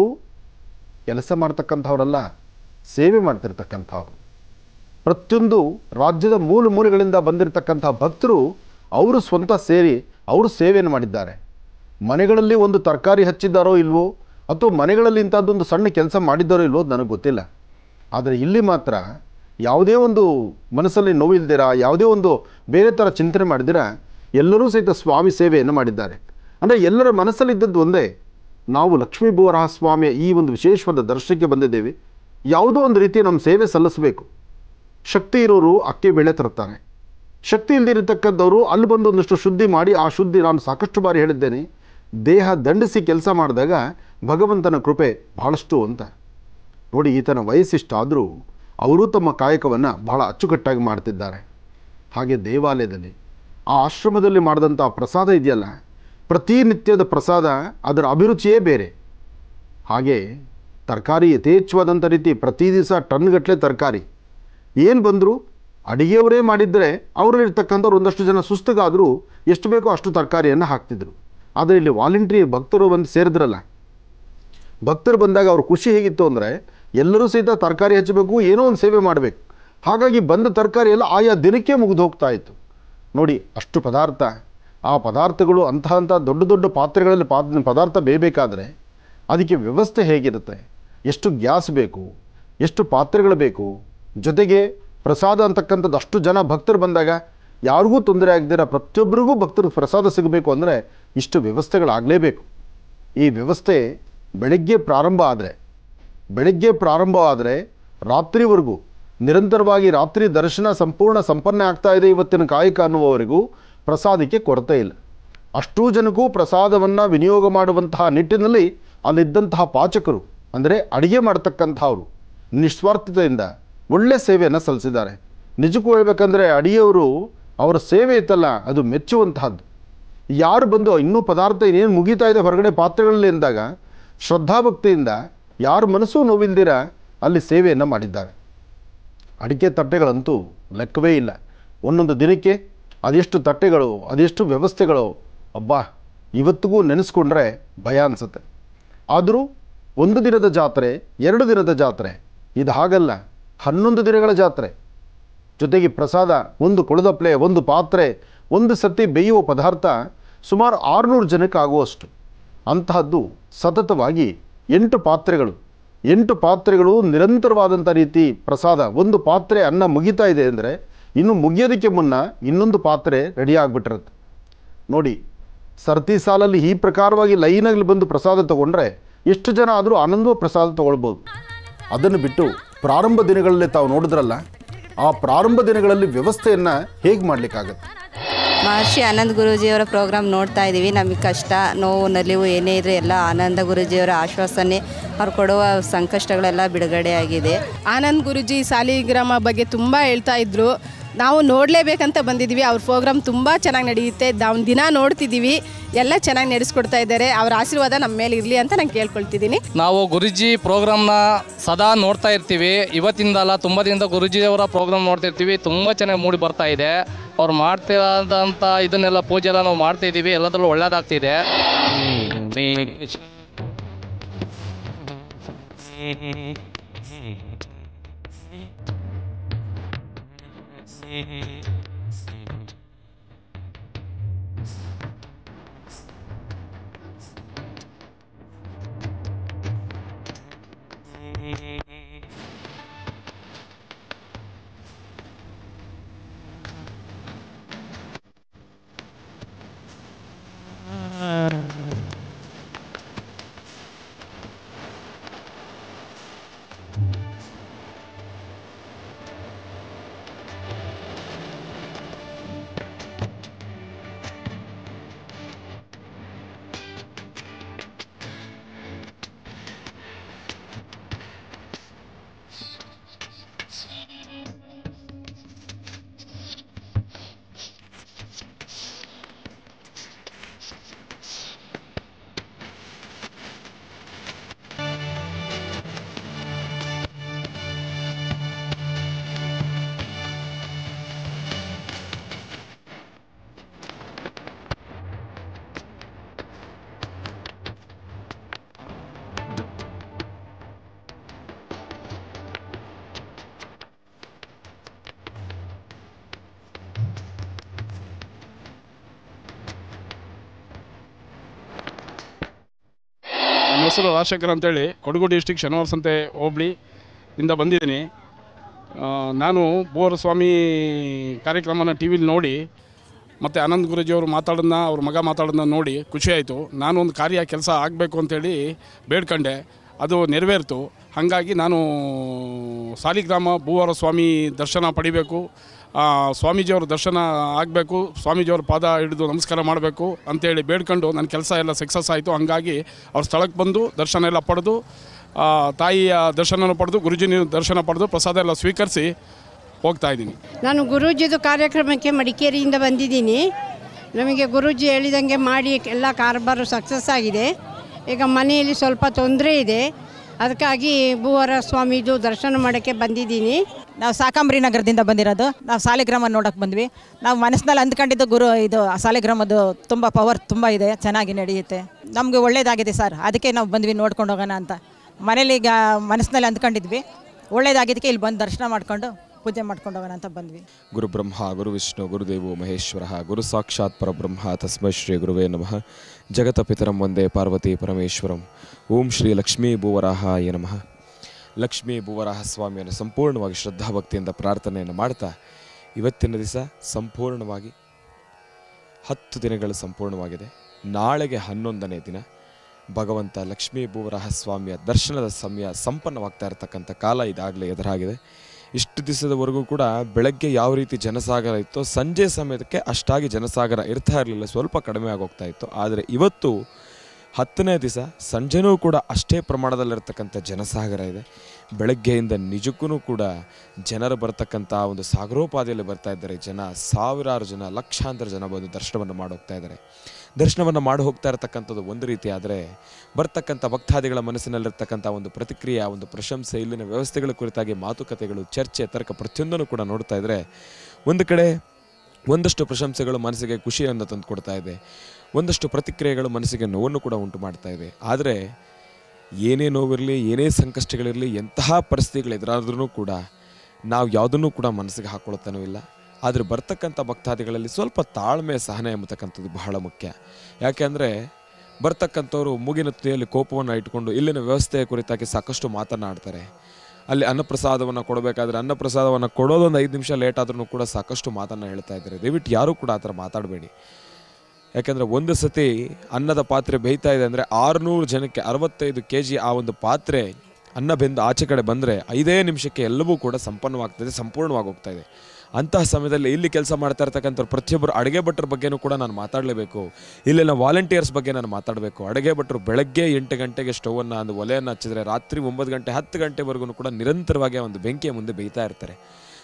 A: ಕೆಲಸ ಮಾಡ್ತಕ್ಕಂಥವ್ರಲ್ಲ ಸೇವೆ ಮಾಡ್ತಿರ್ತಕ್ಕಂಥವ್ರು ಪ್ರತಿಯೊಂದು ರಾಜ್ಯದ ಮೂಲ ಮೂಲೆಗಳಿಂದ ಬಂದಿರತಕ್ಕಂಥ ಭಕ್ತರು ಅವರು ಸ್ವಂತ ಸೇರಿ ಅವರು ಸೇವೆಯನ್ನು ಮಾಡಿದ್ದಾರೆ ಮನೆಗಳಲ್ಲಿ ಒಂದು ತರಕಾರಿ ಹಚ್ಚಿದ್ದಾರೋ ಇಲ್ವೋ ಅಥವಾ ಮನೆಗಳಲ್ಲಿ ಇಂಥದ್ದೊಂದು ಸಣ್ಣ ಕೆಲಸ ಮಾಡಿದ್ದಾರೋ ಇಲ್ವೋ ಅದು ನನಗೆ ಗೊತ್ತಿಲ್ಲ ಆದರೆ ಇಲ್ಲಿ ಮಾತ್ರ ಯಾವುದೇ ಒಂದು ಮನಸ್ಸಲ್ಲಿ ನೋವಿಲ್ದಿರ ಯಾವುದೇ ಒಂದು ಬೇರೆ ಥರ ಚಿಂತನೆ ಮಾಡಿದಿರ ಎಲ್ಲರೂ ಸಹಿತ ಸ್ವಾಮಿ ಸೇವೆಯನ್ನು ಮಾಡಿದ್ದಾರೆ ಅಂದರೆ ಎಲ್ಲರ ಮನಸ್ಸಲ್ಲಿದ್ದದ್ದು ಒಂದೇ ನಾವು ಲಕ್ಷ್ಮೀ ಭುವರಾಹ ಸ್ವಾಮಿಯ ಈ ಒಂದು ವಿಶೇಷವಾದ ದರ್ಶನಕ್ಕೆ ಬಂದಿದ್ದೇವೆ ಯಾವುದೋ ಒಂದು ರೀತಿ ನಮ್ಮ ಸೇವೆ ಸಲ್ಲಿಸಬೇಕು ಶಕ್ತಿ ಇರೋರು ಅಕ್ಕಿ ಬೆಳೆ ತರ್ತಾರೆ ಶಕ್ತಿ ಇಲ್ಲದಿರತಕ್ಕಂಥವ್ರು ಅಲ್ಲಿ ಬಂದು ಒಂದಷ್ಟು ಶುದ್ಧಿ ಮಾಡಿ ಆ ಶುದ್ಧಿ ನಾನು ಸಾಕಷ್ಟು ಬಾರಿ ಹೇಳಿದ್ದೇನೆ ದೇಹ ದಂಡಿಸಿ ಕೆಲಸ ಮಾಡಿದಾಗ ಭಗವಂತನ ಕೃಪೆ ಬಹಳಷ್ಟು ಅಂತ ನೋಡಿ ಈತನ ವಯಸ್ಸಿಷ್ಟಾದರೂ ಅವರು ತಮ್ಮ ಕಾಯಕವನ್ನು ಬಹಳ ಅಚ್ಚುಕಟ್ಟಾಗಿ ಮಾಡ್ತಿದ್ದಾರೆ ಹಾಗೆ ದೇವಾಲಯದಲ್ಲಿ ಆ ಆಶ್ರಮದಲ್ಲಿ ಮಾಡಿದಂಥ ಪ್ರಸಾದ ಇದೆಯಲ್ಲ ಪ್ರತಿನಿತ್ಯದ ಪ್ರಸಾದ ಅದರ ಅಭಿರುಚಿಯೇ ಬೇರೆ ಹಾಗೆ ತರಕಾರಿ ಯಥೇಚ್ಛವಾದಂಥ ರೀತಿ ಪ್ರತಿ ದಿವಸ ಟನ್ಗಟ್ಟಲೆ ತರಕಾರಿ ಏನು ಬಂದರೂ ಅಡಿಗೆಯವರೇ ಮಾಡಿದ್ದರೆ ಅವರಲ್ಲಿರ್ತಕ್ಕಂಥವ್ರು ಒಂದಷ್ಟು ಜನ ಸುಸ್ತಗಾದರೂ ಎಷ್ಟು ಬೇಕೋ ಅಷ್ಟು ತರಕಾರಿಯನ್ನು ಹಾಕ್ತಿದ್ರು ಆದರೆ ಇಲ್ಲಿ ವಾಲಂಟ್ರಿ ಭಕ್ತರು ಬಂದು ಸೇರಿದ್ರಲ್ಲ ಭಕ್ತರು ಬಂದಾಗ ಅವ್ರ ಖುಷಿ ಹೇಗಿತ್ತು ಅಂದರೆ ಎಲ್ಲರೂ ಸಹಿತ ತರಕಾರಿ ಹಚ್ಚಬೇಕು ಏನೋ ಒಂದು ಸೇವೆ ಮಾಡಬೇಕು ಹಾಗಾಗಿ ಬಂದ ತರಕಾರಿ ಎಲ್ಲ ಆಯಾ ದಿನಕ್ಕೆ ಮುಗಿದು ಹೋಗ್ತಾ ಇತ್ತು ನೋಡಿ ಅಷ್ಟು ಪದಾರ್ಥ ಆ ಪದಾರ್ಥಗಳು ಅಂಥ ಅಂಥ ದೊಡ್ಡ ದೊಡ್ಡ ಪಾತ್ರೆಗಳಲ್ಲಿ ಪಾತ್ ಪದಾರ್ಥ ಬೇಯಬೇಕಾದ್ರೆ ಅದಕ್ಕೆ ವ್ಯವಸ್ಥೆ ಹೇಗಿರುತ್ತೆ ಎಷ್ಟು ಗ್ಯಾಸ್ ಬೇಕು ಎಷ್ಟು ಪಾತ್ರೆಗಳು ಬೇಕು ಜೊತೆಗೆ ಪ್ರಸಾದ ಅಂತಕ್ಕಂಥದ್ದು ಅಷ್ಟು ಜನ ಭಕ್ತರು ಬಂದಾಗ ಯಾರಿಗೂ ತೊಂದರೆ ಆಗದಿರ ಪ್ರತಿಯೊಬ್ಬರಿಗೂ ಭಕ್ತರು ಪ್ರಸಾದ ಸಿಗಬೇಕು ಅಂದರೆ ಇಷ್ಟು ವ್ಯವಸ್ಥೆಗಳಾಗಲೇಬೇಕು ಈ ವ್ಯವಸ್ಥೆ ಬೆಳಗ್ಗೆ ಪ್ರಾರಂಭ ಆದರೆ ಬೆಳಗ್ಗೆ ಪ್ರಾರಂಭ ಆದರೆ ರಾತ್ರಿವರೆಗೂ ನಿರಂತರವಾಗಿ ರಾತ್ರಿ ದರ್ಶನ ಸಂಪೂರ್ಣ ಸಂಪನ್ನ ಆಗ್ತಾ ಇದೆ ಇವತ್ತಿನ ಕಾಯಕ ಅನ್ನುವವರೆಗೂ ಪ್ರಸಾದಕ್ಕೆ ಕೊರತೆ ಇಲ್ಲ ಅಷ್ಟೂ ಜನಕ್ಕೂ ಪ್ರಸಾದವನ್ನು ವಿನಿಯೋಗ ಮಾಡುವಂತಹ ನಿಟ್ಟಿನಲ್ಲಿ ಅಲ್ಲಿದ್ದಂತಹ ಪಾಚಕರು ಅಂದರೆ ಅಡಿಗೆ ಮಾಡ್ತಕ್ಕಂಥವ್ರು ನಿಸ್ವಾರ್ಥತೆಯಿಂದ ಒಳ್ಳೆ ಸೇವೆಯನ್ನು ಸಲ್ಲಿಸಿದ್ದಾರೆ ನಿಜಕ್ಕೂ ಹೇಳ್ಬೇಕಂದ್ರೆ ಅಡಿಗೆಯವರು ಅವರ ಸೇವೆ ಇತ್ತಲ್ಲ ಅದು ಮೆಚ್ಚುವಂತಹದ್ದು ಯಾರು ಬಂದು ಇನ್ನೂ ಪದಾರ್ಥ ಇನ್ನೇನು ಮುಗೀತಾ ಇದೆ ಹೊರಗಡೆ ಪಾತ್ರೆಗಳಲ್ಲಿ ಎಂದಾಗ ಶ್ರದ್ಧಾಭಕ್ತಿಯಿಂದ ಯಾರ ಮನಸ್ಸು ನೋವಿಲ್ದಿರ ಅಲ್ಲಿ ಸೇವೆಯನ್ನು ಮಾಡಿದ್ದಾರೆ ಅಡಿಕೆ ತಟ್ಟೆಗಳಂತೂ ಲೆಕ್ಕವೇ ಇಲ್ಲ ಒಂದೊಂದು ದಿನಕ್ಕೆ ಅದೆಷ್ಟು ತಟ್ಟೆಗಳು ಅದೆಷ್ಟು ವ್ಯವಸ್ಥೆಗಳು ಅಬ್ಬಾ ಇವತ್ತಿಗೂ ನೆನೆಸ್ಕೊಂಡ್ರೆ ಭಯ ಅನಿಸುತ್ತೆ ಆದರೂ ಒಂದು ದಿನದ ಜಾತ್ರೆ ಎರಡು ದಿನದ ಜಾತ್ರೆ ಇದು ಹಾಗಲ್ಲ ಹನ್ನೊಂದು ದಿನಗಳ ಜಾತ್ರೆ ಜೊತೆಗೆ ಪ್ರಸಾದ ಒಂದು ಕೊಳದಪ್ಲೆ ಒಂದು ಪಾತ್ರೆ ಒಂದು ಸತಿ ಬೇಯುವ ಪದಾರ್ಥ ಸುಮಾರು ಆರುನೂರು ಜನಕ್ಕೆ ಆಗುವಷ್ಟು ಅಂತಹದ್ದು ಸತತವಾಗಿ ಎಂಟು ಪಾತ್ರೆಗಳು ಎಂಟು ಪಾತ್ರೆಗಳು ನಿರಂತರವಾದಂಥ ರೀತಿ ಪ್ರಸಾದ ಒಂದು ಪಾತ್ರೆ ಅನ್ನ ಮುಗಿತಾ ಇದೆ ಅಂದರೆ ಇನ್ನು ಮುಗಿಯೋದಕ್ಕೆ ಮುನ್ನ ಇನ್ನೊಂದು ಪಾತ್ರೆ ರೆಡಿ ಆಗಿಬಿಟ್ಟಿರುತ್ತೆ ನೋಡಿ ಸರ್ತಿ ಸಾಲಲ್ಲಿ ಈ ಪ್ರಕಾರವಾಗಿ ಲೈನಲ್ಲಿ ಬಂದು ಪ್ರಸಾದ ತಗೊಂಡ್ರೆ ಎಷ್ಟು ಜನ ಆದರೂ ಆನಂದವ ಪ್ರಸಾದ ತಗೊಳ್ಬೋದು ಅದನ್ನು ಬಿಟ್ಟು ಪ್ರಾರಂಭ ದಿನಗಳಲ್ಲಿ ತಾವು ನೋಡಿದ್ರಲ್ಲ ಆ ಪ್ರಾರಂಭ ದಿನಗಳಲ್ಲಿ ವ್ಯವಸ್ಥೆಯನ್ನು ಹೇಗೆ ಮಾಡಲಿಕ್ಕಾಗತ್ತೆ
K: ಮಹರ್ಷಿ ಆನಂದ್ ಗುರೂಜಿಯವರ ಪ್ರೋಗ್ರಾಮ್ ನೋಡ್ತಾ ಇದ್ದೀವಿ ನಮಗೆ ಕಷ್ಟ ನೋವು ನಲಿವು ಏನೇ ಇದ್ರೆ ಎಲ್ಲ ಆನಂದ ಗುರೂಜಿಯವರ ಆಶ್ವಾಸನೆ ಅವ್ರು ಕೊಡುವ ಸಂಕಷ್ಟಗಳೆಲ್ಲ ಬಿಡುಗಡೆ ಆಗಿದೆ
L: ಆನಂದ್ ಗುರುಜಿ ಸಾಲಿಗ್ರಾಮ ಬಗ್ಗೆ ತುಂಬ ಹೇಳ್ತಾ ಇದ್ರು ನಾವು ನೋಡಲೇಬೇಕಂತ ಬಂದಿದ್ದೀವಿ ಅವ್ರ ಪ್ರೋಗ್ರಾಮ್ ತುಂಬ ಚೆನ್ನಾಗಿ ನಡೆಯುತ್ತೆ ನಾವು ದಿನ ನೋಡ್ತಿದ್ದೀವಿ ಎಲ್ಲ ಚೆನ್ನಾಗಿ ನಡೆಸ್ಕೊಡ್ತಾ ಇದ್ದಾರೆ ಅವ್ರ ಆಶೀರ್ವಾದ ನಮ್ಮ ಮೇಲೆ ಇರಲಿ ಅಂತ ನಾನು ಕೇಳ್ಕೊಳ್ತಿದ್ದೀನಿ
M: ನಾವು ಗುರುಜಿ ಪ್ರೋಗ್ರಾಮ್ನ ಸದಾ ನೋಡ್ತಾ ಇರ್ತೀವಿ ಇವತ್ತಿಂದ ಅಲ್ಲ ತುಂಬ ದಿನದ ಗುರುಜಿಯವರ ಪ್ರೋಗ್ರಾಮ್ ನೋಡ್ತಾ ಇರ್ತೀವಿ ತುಂಬ ಚೆನ್ನಾಗಿ ಮೂಡಿ ಬರ್ತಾ ಇದೆ ಅವ್ರು ಮಾಡ್ತಿರೋದಂಥ ಇದನ್ನೆಲ್ಲ ಪೂಜೆ ಎಲ್ಲ ನಾವು ಮಾಡ್ತಾ ಇದ್ದೀವಿ ಎಲ್ಲದರಲ್ಲೂ ಒಳ್ಳೇದಾಗ್ತಿದೆ
N: ನನ್ನ ಹೆಸರು ರಾಜಶೇಖರ್ ಅಂತೇಳಿ ಕೊಡಗು ಡಿಸ್ಟಿಕ್ ಶನಿವಾರ ಸಂತೆ ಹೋಬಳಿ ಇಂದ ಬಂದಿದ್ದೀನಿ ಆ, ನಾನು ಬೋರ ಸ್ವಾಮಿ ಕಾರ್ಯಕ್ರಮನ ಟಿ ವಿಲಿ ನೋಡಿ ಮತ್ತು ಆನಂದ್ ಗುರೂಜಿಯವರು ಮಾತಾಡೋದನ್ನ ಅವ್ರ ಮಗ ಮಾತಾಡೋದನ್ನ ನೋಡಿ ಖುಷಿ ಆಯಿತು ನಾನು ಒಂದು ಕಾರ್ಯ ಕೆಲಸ ಆಗಬೇಕು ಅಂತೇಳಿ ಬೇಡ್ಕೊಂಡೆ ಅದು ನೆರವೇರಿತು ಹಾಗಾಗಿ ನಾನು ಸಾಲಿಗ್ರಾಮ ಭೂವರ ಸ್ವಾಮಿ ದರ್ಶನ ಪಡಿಬೇಕು ಆ, ಸ್ವಾಮೀಜಿಯವ್ರ ದರ್ಶನ ಆಗಬೇಕು ಸ್ವಾಮೀಜಿಯವ್ರ ಪಾದ ಹಿಡಿದು ನಮಸ್ಕಾರ ಮಾಡಬೇಕು ಅಂತೇಳಿ ಬೇಡ್ಕೊಂಡು ನನ್ನ ಕೆಲಸ ಎಲ್ಲ ಸಕ್ಸಸ್ ಆಯಿತು ಹಾಗಾಗಿ ಅವ್ರ ಸ್ಥಳಕ್ಕೆ ಬಂದು ದರ್ಶನ ಎಲ್ಲ ಪಡೆದು ಆ, ತಾಯಿಯ ದರ್ಶನ ಪಡೆದು ಗುರುಜಿ ದರ್ಶನ ಪಡೆದು ಪ್ರಸಾದ ಎಲ್ಲ ಸ್ವೀಕರಿಸಿ ಹೋಗ್ತಾ ಇದ್ದೀನಿ
O: ನಾನು ಗುರೂಜಿದು ಕಾರ್ಯಕ್ರಮಕ್ಕೆ ಮಡಿಕೇರಿಯಿಂದ ಬಂದಿದ್ದೀನಿ ನಮಗೆ ಗುರೂಜಿ ಹೇಳಿದಂಗೆ ಮಾಡಿ ಎಲ್ಲ ಕಾರ್ಬಾರು ಸಕ್ಸಸ್ ಆಗಿದೆ ಈಗ ಮನೆಯಲ್ಲಿ ಸ್ವಲ್ಪ ತೊಂದರೆ ಇದೆ ಅದಕ್ಕಾಗಿ ಭೂವರ ಸ್ವಾಮಿದು ದರ್ಶನ ಮಾಡೋಕ್ಕೆ ಬಂದಿದ್ದೀನಿ
P: ನಾವು ಸಾಕಾಂಬರಿ ನಗರದಿಂದ ಬಂದಿರೋದು ನಾವು ಸಾಲಿಗ್ರಾಮ ನೋಡೋಕೆ ಬಂದ್ವಿ ನಾವು ಮನಸ್ಸಿನಲ್ಲಿ ಅಂದ್ಕೊಂಡಿದ್ದು ಗುರು ಇದು ಸಾಲಿಗ್ರಾಮದ್ದು ತುಂಬ ಪವರ್ ತುಂಬ ಇದೆ ಚೆನ್ನಾಗಿ ನಡೆಯುತ್ತೆ ನಮಗೆ ಒಳ್ಳೇದಾಗಿದೆ ಸರ್ ಅದಕ್ಕೆ ನಾವು ಬಂದ್ವಿ ನೋಡ್ಕೊಂಡು ಹೋಗೋಣ ಅಂತ ಮನೇಲಿ ಈಗ ಮನಸ್ಸಿನಲ್ಲಿ ಅಂದ್ಕೊಂಡಿದ್ವಿ ಒಳ್ಳೇದಾಗಿದ್ದಕ್ಕೆ ಇಲ್ಲಿ ಬಂದು ದರ್ಶನ ಮಾಡ್ಕೊಂಡು ಪೂಜೆ ಮಾಡ್ಕೊಂಡು ಹೋಗೋಣ ಅಂತ ಬಂದ್ವಿ
Q: ಗುರು ಬ್ರಹ್ಮ ಗುರು ವಿಷ್ಣು ಗುರುದೇವೋ ಮಹೇಶ್ವರ ಗುರು ಸಾಕ್ಷಾತ್ ಪರಬ್ರಹ್ಮ ತಸ್ಮೈ ಶ್ರೀ ಗುರುವೇ ನಮಃ ಜಗತ ಪಿತರಂ ಒಂದೇ ಪಾರ್ವತಿ ಪರಮೇಶ್ವರಂ ಓಂ ಶ್ರೀ ಲಕ್ಷ್ಮೀ ಭುವರಾಹಾಯ ನಮಃ ಲಕ್ಷ್ಮೀ ಭುವರಾಹ ಸ್ವಾಮಿಯನ್ನು ಸಂಪೂರ್ಣವಾಗಿ ಶ್ರದ್ಧಾಭಕ್ತಿಯಿಂದ ಪ್ರಾರ್ಥನೆಯನ್ನು ಮಾಡ್ತಾ ಇವತ್ತಿನ ದಿವಸ ಸಂಪೂರ್ಣವಾಗಿ ಹತ್ತು ದಿನಗಳು ಸಂಪೂರ್ಣವಾಗಿದೆ ನಾಳೆಗೆ ಹನ್ನೊಂದನೇ ದಿನ ಭಗವಂತ ಲಕ್ಷ್ಮೀ ಭೂವರಾಹ ಸ್ವಾಮಿಯ ದರ್ಶನದ ಸಮಯ ಸಂಪನ್ನವಾಗ್ತಾ ಇರತಕ್ಕಂಥ ಕಾಲ ಇದಾಗಲೇ ಎದುರಾಗಿದೆ ಇಷ್ಟು ದಿವಸದವರೆಗೂ ಕೂಡ ಬೆಳಗ್ಗೆ ಯಾವ ರೀತಿ ಜನಸಾಗರ ಇತ್ತೋ ಸಂಜೆ ಸಮಯಕ್ಕೆ ಅಷ್ಟಾಗಿ ಜನಸಾಗರ ಇರ್ತಾ ಇರಲಿಲ್ಲ ಸ್ವಲ್ಪ ಕಡಿಮೆ ಆಗೋಗ್ತಾ ಇತ್ತು ಆದರೆ ಇವತ್ತು ಹತ್ತನೇ ದಿವಸ ಸಂಜೆನೂ ಕೂಡ ಅಷ್ಟೇ ಪ್ರಮಾಣದಲ್ಲಿರ್ತಕ್ಕಂಥ ಜನಸಾಗರ ಇದೆ ಬೆಳಗ್ಗೆಯಿಂದ ನಿಜಕ್ಕೂ ಕೂಡ ಜನರು ಬರ್ತಕ್ಕಂಥ ಒಂದು ಸಾಗರೋಪಾದಿಯಲ್ಲಿ ಬರ್ತಾ ಇದ್ದಾರೆ ಜನ ಸಾವಿರಾರು ಜನ ಲಕ್ಷಾಂತರ ಜನ ಬಂದು ದರ್ಶನವನ್ನು ಮಾಡಿ ಹೋಗ್ತಾ ಇದ್ದಾರೆ ದರ್ಶನವನ್ನು ಮಾಡಿ ಹೋಗ್ತಾ ಇರತಕ್ಕಂಥದ್ದು ಒಂದು ರೀತಿ ಆದರೆ ಬರ್ತಕ್ಕಂಥ ಭಕ್ತಾದಿಗಳ ಮನಸ್ಸಿನಲ್ಲಿರ್ತಕ್ಕಂಥ ಒಂದು ಪ್ರತಿಕ್ರಿಯೆ ಆ ಒಂದು ಪ್ರಶಂಸೆ ಇಲ್ಲಿನ ವ್ಯವಸ್ಥೆಗಳ ಕುರಿತಾಗಿ ಮಾತುಕತೆಗಳು ಚರ್ಚೆ ತರ್ಕ ಪ್ರತಿಯೊಂದನ್ನು ಕೂಡ ನೋಡ್ತಾ ಇದ್ದರೆ ಒಂದು ಕಡೆ ಒಂದಷ್ಟು ಪ್ರಶಂಸೆಗಳು ಮನಸ್ಸಿಗೆ ಖುಷಿಯನ್ನು ತಂದು ಕೊಡ್ತಾ ಇದೆ ಒಂದಷ್ಟು ಪ್ರತಿಕ್ರಿಯೆಗಳು ಮನಸ್ಸಿಗೆ ನೋವನ್ನು ಕೂಡ ಉಂಟು ಮಾಡ್ತಾ ಇವೆ ಆದರೆ ಏನೇ ನೋವಿರಲಿ ಏನೇ ಸಂಕಷ್ಟಗಳಿರಲಿ ಎಂತಹ ಪರಿಸ್ಥಿತಿಗಳು ಎದುರಾದ್ರೂ ಕೂಡ ನಾವು ಯಾವುದನ್ನು ಕೂಡ ಮನಸ್ಸಿಗೆ ಹಾಕ್ಕೊಳ್ತಾನೂ ಇಲ್ಲ ಆದರೆ ಬರ್ತಕ್ಕಂಥ ಭಕ್ತಾದಿಗಳಲ್ಲಿ ಸ್ವಲ್ಪ ತಾಳ್ಮೆ ಸಹನೆ ಎಂಬತಕ್ಕಂಥದ್ದು ಬಹಳ ಮುಖ್ಯ ಯಾಕೆಂದರೆ ಬರ್ತಕ್ಕಂಥವ್ರು ಮೂಗಿನ ತುದಿಯಲ್ಲಿ ಕೋಪವನ್ನು ಇಟ್ಕೊಂಡು ಇಲ್ಲಿನ ವ್ಯವಸ್ಥೆಯ ಕುರಿತಾಗಿ ಸಾಕಷ್ಟು ಮಾತನಾಡ್ತಾರೆ ಅಲ್ಲಿ ಅನ್ನಪ್ರಸಾದವನ್ನು ಕೊಡಬೇಕಾದ್ರೆ ಅನ್ನಪ್ರಸಾದವನ್ನು ಕೊಡೋದೊಂದು ಐದು ನಿಮಿಷ ಲೇಟ್ ಆದ್ರೂ ಕೂಡ ಸಾಕಷ್ಟು ಮಾತನ್ನು ಹೇಳ್ತಾ ಇದ್ದಾರೆ ದಯವಿಟ್ಟು ಯಾರೂ ಕೂಡ ಆ ಥರ ಮಾತಾಡಬೇಡಿ ಯಾಕಂದರೆ ಒಂದು ಸತಿ ಅನ್ನದ ಪಾತ್ರೆ ಬೇಯ್ತಾ ಇದೆ ಅಂದರೆ ಆರುನೂರು ಜನಕ್ಕೆ ಅರವತ್ತೈದು ಕೆ ಜಿ ಆ ಒಂದು ಪಾತ್ರೆ ಅನ್ನ ಬೆಂದು ಆಚೆ ಕಡೆ ಬಂದರೆ ಐದೇ ನಿಮಿಷಕ್ಕೆ ಎಲ್ಲವೂ ಕೂಡ ಸಂಪನ್ನವಾಗ್ತದೆ ಸಂಪೂರ್ಣವಾಗಿ ಹೋಗ್ತಾ ಇದೆ ಅಂತಹ ಸಮಯದಲ್ಲಿ ಇಲ್ಲಿ ಕೆಲಸ ಮಾಡ್ತಾ ಇರ್ತಕ್ಕಂಥ ಪ್ರತಿಯೊಬ್ಬರು ಅಡುಗೆ ಭಟ್ರ ಬಗ್ಗೆನೂ ಕೂಡ ನಾನು ಮಾತಾಡಲೇಬೇಕು ಇಲ್ಲಿನ ವಾಲಂಟಿಯರ್ಸ್ ಬಗ್ಗೆ ನಾನು ಮಾತಾಡಬೇಕು ಅಡುಗೆ ಭಟ್ರು ಬೆಳಗ್ಗೆ ಎಂಟು ಗಂಟೆಗೆ ಸ್ಟೌವನ್ನು ಒಂದು ಒಲೆಯನ್ನು ಹಚ್ಚಿದ್ರೆ ರಾತ್ರಿ ಒಂಬತ್ತು ಗಂಟೆ ಹತ್ತು ಗಂಟೆವರೆಗೂ ಕೂಡ ನಿರಂತರವಾಗಿ ಆ ಒಂದು ಬೆಂಕಿಯ ಮುಂದೆ ಬೇಯ್ತಾ ಇರ್ತಾರೆ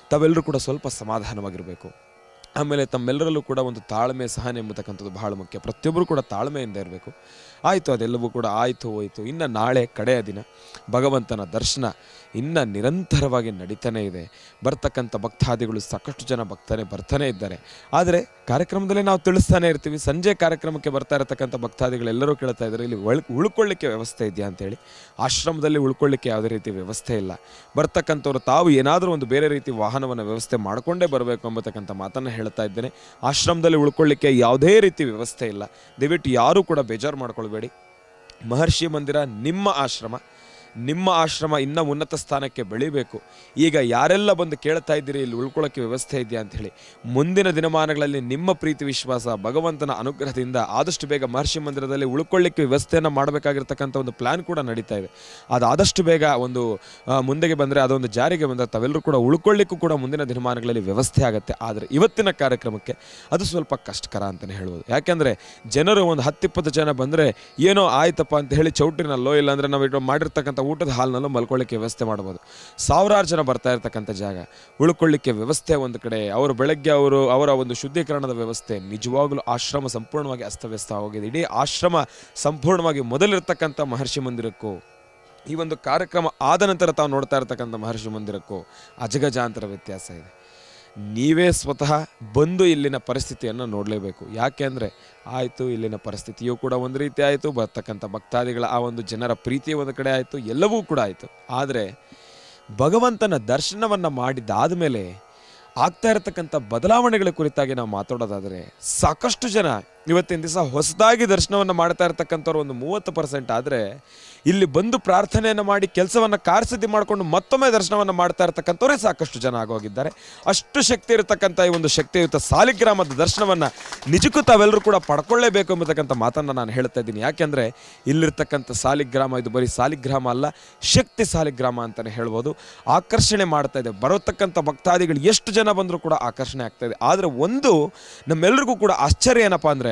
Q: ತಾವೆಲ್ಲರೂ ಕೂಡ ಸ್ವಲ್ಪ ಸಮಾಧಾನವಾಗಿರಬೇಕು ಆಮೇಲೆ ತಮ್ಮೆಲ್ಲರಲ್ಲೂ ಕೂಡ ಒಂದು ತಾಳ್ಮೆ ಸಹನೆ ಎಂಬತಕ್ಕಂಥದ್ದು ಬಹಳ ಮುಖ್ಯ ಪ್ರತಿಯೊಬ್ಬರು ಕೂಡ ತಾಳ್ಮೆಯಿಂದ ಇರಬೇಕು ಆಯಿತು ಅದೆಲ್ಲವೂ ಕೂಡ ಆಯಿತು ಹೋಯಿತು ಇನ್ನು ನಾಳೆ ಕಡೆಯ ದಿನ ಭಗವಂತನ ದರ್ಶನ ಇನ್ನು ನಿರಂತರವಾಗಿ ನಡೀತಾನೇ ಇದೆ ಬರ್ತಕ್ಕಂಥ ಭಕ್ತಾದಿಗಳು ಸಾಕಷ್ಟು ಜನ ಭಕ್ತನೇ ಬರ್ತಾನೆ ಇದ್ದಾರೆ ಆದರೆ ಕಾರ್ಯಕ್ರಮದಲ್ಲೇ ನಾವು ತಿಳಿಸ್ತಾನೆ ಇರ್ತೀವಿ ಸಂಜೆ ಕಾರ್ಯಕ್ರಮಕ್ಕೆ ಬರ್ತಾ ಇರತಕ್ಕಂಥ ಭಕ್ತಾದಿಗಳೆಲ್ಲರೂ ಕೇಳ್ತಾ ಇದ್ದಾರೆ ಇಲ್ಲಿ ಒಳ್ ಉಳ್ಕೊಳ್ಳಿಕ್ಕೆ ವ್ಯವಸ್ಥೆ ಇದೆಯಾ ಅಂತೇಳಿ ಆಶ್ರಮದಲ್ಲಿ ಉಳ್ಕೊಳ್ಳಿಕ್ಕೆ ಯಾವುದೇ ರೀತಿ ವ್ಯವಸ್ಥೆ ಇಲ್ಲ ಬರ್ತಕ್ಕಂಥವ್ರು ತಾವು ಏನಾದರೂ ಒಂದು ಬೇರೆ ರೀತಿ ವಾಹನವನ್ನು ವ್ಯವಸ್ಥೆ ಮಾಡಿಕೊಂಡೇ ಬರಬೇಕು ಎಂಬತಕ್ಕಂಥ ಮಾತನ್ನು ಹೇಳ್ತಾ ಇದ್ದೇನೆ ಆಶ್ರಮದಲ್ಲಿ ಉಳ್ಕೊಳ್ಳಿಕ್ಕೆ ಯಾವುದೇ ರೀತಿ ವ್ಯವಸ್ಥೆ ಇಲ್ಲ ದಯವಿಟ್ಟು ಯಾರೂ ಕೂಡ ಬೇಜಾರು ಮಾಡ್ಕೊಳ್ಬೇಡಿ ಮಹರ್ಷಿ ಮಂದಿರ ನಿಮ್ಮ ಆಶ್ರಮ ನಿಮ್ಮ ಆಶ್ರಮ ಇನ್ನೂ ಉನ್ನತ ಸ್ಥಾನಕ್ಕೆ ಬೆಳಿಬೇಕು ಈಗ ಯಾರೆಲ್ಲ ಬಂದು ಕೇಳ್ತಾ ಇದ್ದೀರಿ ಇಲ್ಲಿ ಉಳ್ಕೊಳ್ಳೋಕ್ಕೆ ವ್ಯವಸ್ಥೆ ಇದೆಯಾ ಅಂತ ಹೇಳಿ ಮುಂದಿನ ದಿನಮಾನಗಳಲ್ಲಿ ನಿಮ್ಮ ಪ್ರೀತಿ ವಿಶ್ವಾಸ ಭಗವಂತನ ಅನುಗ್ರಹದಿಂದ ಆದಷ್ಟು ಬೇಗ ಮಹರ್ಷಿ ಮಂದಿರದಲ್ಲಿ ಉಳ್ಕೊಳ್ಳಿಕ್ಕೆ ವ್ಯವಸ್ಥೆಯನ್ನು ಮಾಡಬೇಕಾಗಿರ್ತಕ್ಕಂಥ ಒಂದು ಪ್ಲಾನ್ ಕೂಡ ನಡೀತಾ ಇದೆ ಅದು ಆದಷ್ಟು ಬೇಗ ಒಂದು ಆ, ಮುಂದೆಗೆ ಬಂದರೆ ಅದೊಂದು ಜಾರಿಗೆ ಬಂದರೆ ತಾವೆಲ್ಲರೂ ಕೂಡ ಉಳ್ಕೊಳ್ಳಿಕ್ಕೂ ಕೂಡ ಮುಂದಿನ ದಿನಮಾನಗಳಲ್ಲಿ ವ್ಯವಸ್ಥೆ ಆಗುತ್ತೆ ಆದರೆ ಇವತ್ತಿನ ಕಾರ್ಯಕ್ರಮಕ್ಕೆ ಅದು ಸ್ವಲ್ಪ ಕಷ್ಟಕರ ಅಂತಲೇ ಹೇಳ್ಬೋದು ಯಾಕೆಂದರೆ ಜನರು ಒಂದು ಹತ್ತಿಪ್ಪತ್ತು ಜನ ಬಂದರೆ ಏನೋ ಆಯ್ತಪ್ಪ ಅಂತ ಹೇಳಿ ಚೌಟ್ರಿನಲ್ಲೋ ಇಲ್ಲಾಂದರೆ ನಾವು ಇಟ್ಟು ಮಾಡಿರ್ತಕ್ಕಂಥ ಊಟದ ಹಾಲ್ನಲ್ಲೋ ಮಲ್ಕೊಳ್ಳಿಕ್ಕೆ ವ್ಯವಸ್ಥೆ ಮಾಡ್ಬೋದು ಸಾವಿರಾರು ಜನ ಬರ್ತಾ ಇರ್ತಕ್ಕಂಥ ಜಾಗ ಉಳ್ಕೊಳ್ಳಿಕ್ಕೆ ವ್ಯವಸ್ಥೆ ಒಂದು ಕಡೆ ಅವರು ಬೆಳಗ್ಗೆ ಅವರು ಅವರ ಒಂದು ಶುದ್ಧೀಕರಣದ ವ್ಯವಸ್ಥೆ ನಿಜವಾಗ್ಲೂ ಆಶ್ರಮ ಸಂಪೂರ್ಣವಾಗಿ ಅಸ್ತವ್ಯಸ್ತ ಆಗೋಗಿದೆ ಇಡೀ ಆಶ್ರಮ ಸಂಪೂರ್ಣವಾಗಿ ಮೊದಲಿರ್ತಕ್ಕಂಥ ಮಹರ್ಷಿ ಮಂದಿರಕ್ಕೂ ಈ ಒಂದು ಕಾರ್ಯಕ್ರಮ ಆದ ನಂತರ ತಾವು ನೋಡ್ತಾ ಇರ್ತಕ್ಕಂಥ ಮಹರ್ಷಿ ಮಂದಿರಕ್ಕೂ ಅಜಗಜಾಂತರ ವ್ಯತ್ಯಾಸ ಇದೆ ನೀವೇ ಸ್ವತಃ ಬಂದು ಇಲ್ಲಿನ ಪರಿಸ್ಥಿತಿಯನ್ನು ನೋಡಲೇಬೇಕು ಯಾಕೆ ಅಂದರೆ ಆಯಿತು ಇಲ್ಲಿನ ಪರಿಸ್ಥಿತಿಯೂ ಕೂಡ ಒಂದು ರೀತಿ ಆಯಿತು ಬರ್ತಕ್ಕಂಥ ಭಕ್ತಾದಿಗಳ ಆ ಒಂದು ಜನರ ಪ್ರೀತಿ ಒಂದು ಕಡೆ ಆಯಿತು ಎಲ್ಲವೂ ಕೂಡ ಆಯಿತು ಆದರೆ ಭಗವಂತನ ದರ್ಶನವನ್ನು ಮಾಡಿದಾದ ಮೇಲೆ ಆಗ್ತಾ ಇರತಕ್ಕಂಥ ಬದಲಾವಣೆಗಳ ಕುರಿತಾಗಿ ನಾವು ಮಾತಾಡೋದಾದರೆ ಸಾಕಷ್ಟು ಜನ ಇವತ್ತಿನ ದಿವಸ ಹೊಸದಾಗಿ ದರ್ಶನವನ್ನು ಮಾಡ್ತಾ ಇರ್ತಕ್ಕಂಥವ್ರು ಒಂದು ಮೂವತ್ತು ಪರ್ಸೆಂಟ್ ಆದರೆ ಇಲ್ಲಿ ಬಂದು ಪ್ರಾರ್ಥನೆಯನ್ನು ಮಾಡಿ ಕೆಲಸವನ್ನು ಕಾರ್ಯಸಿದ್ಧಿ ಮಾಡಿಕೊಂಡು ಮತ್ತೊಮ್ಮೆ ದರ್ಶನವನ್ನು ಮಾಡ್ತಾ ಇರ್ತಕ್ಕಂಥವರೇ ಸಾಕಷ್ಟು ಜನ ಆಗೋಗಿದ್ದಾರೆ ಅಷ್ಟು ಶಕ್ತಿ ಇರತಕ್ಕಂಥ ಈ ಒಂದು ಶಕ್ತಿಯುತ ಸಾಲಿಗ್ರಾಮದ ದರ್ಶನವನ್ನು ನಿಜಕ್ಕೂ ತಾವೆಲ್ಲರೂ ಕೂಡ ಪಡ್ಕೊಳ್ಳೇಬೇಕು ಎಂಬತಕ್ಕಂಥ ಮಾತನ್ನು ನಾನು ಹೇಳ್ತಾ ಇದ್ದೀನಿ ಯಾಕೆಂದರೆ ಇಲ್ಲಿರ್ತಕ್ಕಂಥ ಸಾಲಿಗ್ರಾಮ ಇದು ಬರೀ ಸಾಲಿಗ್ರಾಮ ಅಲ್ಲ ಶಕ್ತಿ ಸಾಲಿಗ್ರಾಮ ಅಂತಲೇ ಹೇಳ್ಬೋದು ಆಕರ್ಷಣೆ ಮಾಡ್ತಾ ಇದೆ ಬರತಕ್ಕಂಥ ಭಕ್ತಾದಿಗಳು ಎಷ್ಟು ಜನ ಬಂದರೂ ಕೂಡ ಆಕರ್ಷಣೆ ಆಗ್ತಾ ಇದೆ ಆದರೆ ಒಂದು ನಮ್ಮೆಲ್ರಿಗೂ ಕೂಡ ಆಶ್ಚರ್ಯ ಏನಪ್ಪ ಅಂದರೆ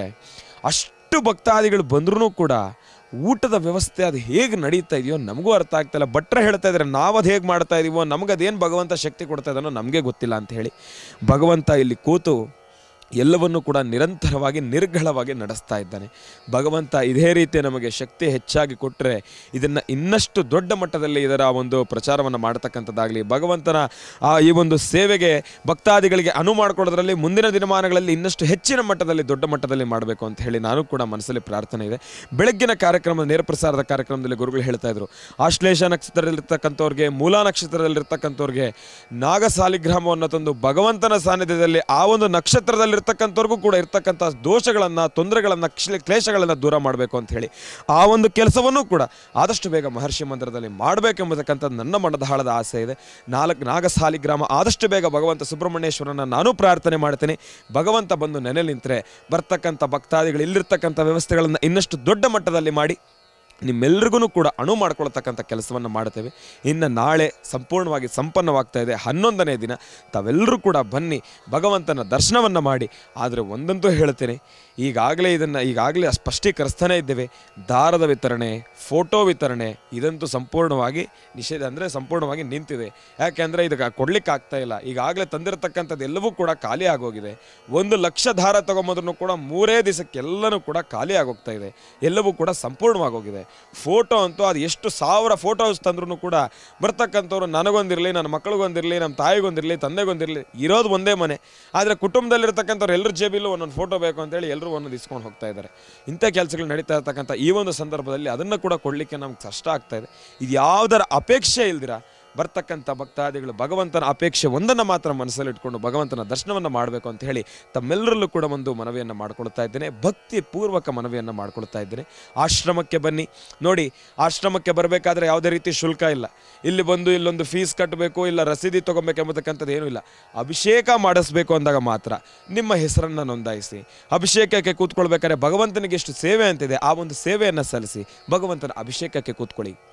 Q: ಅಷ್ಟು ಭಕ್ತಾದಿಗಳು ಬಂದ್ರೂ ಕೂಡ ಊಟದ ವ್ಯವಸ್ಥೆ ಅದು ಹೇಗೆ ನಡೀತಾ ಇದೆಯೋ ನಮಗೂ ಅರ್ಥ ಆಗ್ತಾ ಇಲ್ಲ ಭಟ್ರೆ ಹೇಳ್ತಾ ಇದ್ದಾರೆ ನಾವು ಅದು ಹೇಗೆ ಮಾಡ್ತಾ ಇದೀವೋ ನಮ್ಗೆ ಅದೇನು ಭಗವಂತ ಶಕ್ತಿ ಕೊಡ್ತಾ ಇದ್ದಾನೋ ನಮಗೆ ಗೊತ್ತಿಲ್ಲ ಅಂತ ಹೇಳಿ ಭಗವಂತ ಇಲ್ಲಿ ಕೂತು ಎಲ್ಲವನ್ನೂ ಕೂಡ ನಿರಂತರವಾಗಿ ನಿರ್ಗಳವಾಗಿ ನಡೆಸ್ತಾ ಇದ್ದಾನೆ ಭಗವಂತ ಇದೇ ರೀತಿ ನಮಗೆ ಶಕ್ತಿ ಹೆಚ್ಚಾಗಿ ಕೊಟ್ಟರೆ ಇದನ್ನು ಇನ್ನಷ್ಟು ದೊಡ್ಡ ಮಟ್ಟದಲ್ಲಿ ಇದರ ಒಂದು ಪ್ರಚಾರವನ್ನು ಮಾಡ್ತಕ್ಕಂಥದ್ದಾಗಲಿ ಭಗವಂತನ ಆ ಈ ಒಂದು ಸೇವೆಗೆ ಭಕ್ತಾದಿಗಳಿಗೆ ಅನು ಮಾಡಿಕೊಡೋದ್ರಲ್ಲಿ ಮುಂದಿನ ದಿನಮಾನಗಳಲ್ಲಿ ಇನ್ನಷ್ಟು ಹೆಚ್ಚಿನ ಮಟ್ಟದಲ್ಲಿ ದೊಡ್ಡ ಮಟ್ಟದಲ್ಲಿ ಮಾಡಬೇಕು ಅಂತ ಹೇಳಿ ನಾನು ಕೂಡ ಮನಸ್ಸಲ್ಲಿ ಪ್ರಾರ್ಥನೆ ಇದೆ ಬೆಳಗ್ಗಿನ ಕಾರ್ಯಕ್ರಮ ನೇರ ಪ್ರಸಾರದ ಕಾರ್ಯಕ್ರಮದಲ್ಲಿ ಗುರುಗಳು ಹೇಳ್ತಾ ಇದ್ರು ಆಶ್ಲೇಷ ನಕ್ಷತ್ರದಲ್ಲಿರ್ತಕ್ಕಂಥವ್ರಿಗೆ ಮೂಲ ನಕ್ಷತ್ರದಲ್ಲಿರ್ತಕ್ಕಂಥವ್ರಿಗೆ ನಾಗ ಸಾಲಿಗ್ರಾಮವನ್ನು ತಂದು ಭಗವಂತನ ಸಾನ್ನಿಧ್ಯದಲ್ಲಿ ಆ ಒಂದು ನಕ್ಷತ್ರದಲ್ಲಿರ್ತಕ್ಕಂಥವ್ರಿಗೂ ಕೂಡ ಇರ್ತಕ್ಕಂಥ ದೋಷಗಳನ್ನು ತೊಂದರೆಗಳನ್ನು ಕ್ಲೇಶಗಳನ್ನು ದೂರ ಮಾಡಬೇಕು ಅಂತ ಹೇಳಿ ಆ ಒಂದು ಕೆಲಸವನ್ನು ಕೂಡ ಆದಷ್ಟು ಬೇಗ ಮಹರ್ಷಿ ಮಂದಿರದಲ್ಲಿ ಮಾಡಬೇಕೆಂಬತಕ್ಕಂಥದ್ದು ನನ್ನ ಮನದಾಳದ ಆಸೆ ಇದೆ ನಾಲ್ಕು ನಾಗ ಸಾಲಿಗ್ರಾಮ ಆದಷ್ಟು ಬೇಗ ಭಗವಂತ ಸುಬ್ರಹ್ಮಣ್ಯೇಶ್ವರನ ನಾನು ಪ್ರಾರ್ಥನೆ ಮಾಡ್ತೇನೆ ಭಗವಂತ ಬಂದು ನೆನೆ ನಿಂತರೆ ಬರ್ತಕ್ಕಂಥ ಭಕ್ತಾದಿಗಳು ಇಲ್ಲಿರ್ತಕ್ಕಂಥ ವ್ಯವಸ್ಥೆಗಳನ್ನು ಇನ್ನಷ್ಟು ದೊಡ್ಡ ಮಟ್ಟದಲ್ಲಿ ಮಾಡಿ ನಿಮ್ಮೆಲ್ರಿಗೂ ಕೂಡ ಅಣು ಮಾಡ್ಕೊಳ್ತಕ್ಕಂಥ ಕೆಲಸವನ್ನು ಮಾಡ್ತೇವೆ ಇನ್ನು ನಾಳೆ ಸಂಪೂರ್ಣವಾಗಿ ಸಂಪನ್ನವಾಗ್ತಾ ಇದೆ ಹನ್ನೊಂದನೇ ದಿನ ತಾವೆಲ್ಲರೂ ಕೂಡ ಬನ್ನಿ ಭಗವಂತನ ದರ್ಶನವನ್ನು ಮಾಡಿ ಆದರೆ ಒಂದಂತೂ ಹೇಳ್ತೇನೆ ಈಗಾಗಲೇ ಇದನ್ನು ಈಗಾಗಲೇ ಸ್ಪಷ್ಟೀಕರಿಸ್ತಾನೆ ಇದ್ದೇವೆ ದಾರದ ವಿತರಣೆ ಫೋಟೋ ವಿತರಣೆ ಇದಂತೂ ಸಂಪೂರ್ಣವಾಗಿ ನಿಷೇಧ ಅಂದರೆ ಸಂಪೂರ್ಣವಾಗಿ ನಿಂತಿದೆ ಯಾಕೆಂದರೆ ಇದಕ್ಕೆ ಕೊಡ್ಲಿಕ್ಕೆ ಆಗ್ತಾ ಇಲ್ಲ ಈಗಾಗಲೇ ತಂದಿರತಕ್ಕಂಥದ್ದು ಎಲ್ಲವೂ ಕೂಡ ಖಾಲಿ ಆಗೋಗಿದೆ ಒಂದು ಲಕ್ಷ ದಾರ ತಗೊಂಬಂದ್ರೂ ಕೂಡ ಮೂರೇ ದಿವಸಕ್ಕೆಲ್ಲನೂ ಕೂಡ ಖಾಲಿ ಆಗೋಗ್ತಾ ಇದೆ ಎಲ್ಲವೂ ಕೂಡ ಸಂಪೂರ್ಣವಾಗೋಗಿದೆ ಫೋಟೋ ಅಂತೂ ಅದು ಎಷ್ಟು ಸಾವಿರ ಫೋಟೋಸ್ ತಂದ್ರೂ ಕೂಡ ಬರ್ತಕ್ಕಂಥವ್ರು ನನಗೊಂದಿರಲಿ ನನ್ನ ಮಕ್ಕಳಿಗೊಂದಿರಲಿ ನಮ್ಮ ತಾಯಿಗೊಂದಿರಲಿ ತಂದೆಗೊಂದಿರಲಿ ಇರೋದು ಒಂದೇ ಮನೆ ಆದರೆ ಕುಟುಂಬದಲ್ಲಿರ್ತಕ್ಕಂಥವ್ರು ಎಲ್ಲರ ಜೇಬಿಲ್ಲೂ ಒಂದೊಂದು ಫೋಟೋ ಬೇಕು ಅಂತೇಳಿ ಎಲ್ಲರೂ ಒಂದೊಂದು ಇಸ್ಕೊಂಡು ಹೋಗ್ತಾ ಇದ್ದಾರೆ ಇಂಥ ಕೆಲಸಗಳು ನಡೀತಾ ಇರ್ತಕ್ಕಂಥ ಈ ಒಂದು ಸಂದರ್ಭದಲ್ಲಿ ಅದನ್ನು ಕೂಡ ಕೊಡಲಿಕ್ಕೆ ನಮ್ಗೆ ಕಷ್ಟ ಆಗ್ತಾ ಇದೆ ಇದು ಯಾವುದರ ಅಪೇಕ್ಷೆ ಇಲ್ದಿರ ಬರ್ತಕ್ಕಂಥ ಭಕ್ತಾದಿಗಳು ಭಗವಂತನ ಅಪೇಕ್ಷೆ ಒಂದನ್ನು ಮಾತ್ರ ಮನಸ್ಸಲ್ಲಿ ಇಟ್ಕೊಂಡು ಭಗವಂತನ ದರ್ಶನವನ್ನು ಮಾಡಬೇಕು ಅಂತ ಹೇಳಿ ತಮ್ಮೆಲ್ಲರಲ್ಲೂ ಕೂಡ ಒಂದು ಮನವಿಯನ್ನು ಮಾಡ್ಕೊಳ್ತಾ ಇದ್ದೇನೆ ಭಕ್ತಿ ಪೂರ್ವಕ ಮನವಿಯನ್ನು ಮಾಡ್ಕೊಳ್ತಾ ಇದ್ದೇನೆ ಆಶ್ರಮಕ್ಕೆ ಬನ್ನಿ ನೋಡಿ ಆಶ್ರಮಕ್ಕೆ ಬರಬೇಕಾದ್ರೆ ಯಾವುದೇ ರೀತಿ ಶುಲ್ಕ ಇಲ್ಲ ಇಲ್ಲಿ ಬಂದು ಇಲ್ಲೊಂದು ಫೀಸ್ ಕಟ್ಟಬೇಕು ಇಲ್ಲ ರಸೀದಿ ತೊಗೊಬೇಕೆಂಬತಕ್ಕಂಥದ್ದು ಏನೂ ಇಲ್ಲ ಅಭಿಷೇಕ ಮಾಡಿಸ್ಬೇಕು ಅಂದಾಗ ಮಾತ್ರ ನಿಮ್ಮ ಹೆಸರನ್ನು ನೋಂದಾಯಿಸಿ ಅಭಿಷೇಕಕ್ಕೆ ಕೂತ್ಕೊಳ್ಬೇಕಾದ್ರೆ ಭಗವಂತನಿಗೆ ಎಷ್ಟು ಸೇವೆ ಅಂತಿದೆ ಆ ಒಂದು ಸೇವೆಯನ್ನು ಸಲ್ಲಿಸಿ ಭಗವಂತನ ಅಭಿಷೇಕಕ್ಕೆ ಕೂತ್ಕೊಳ್ಳಿ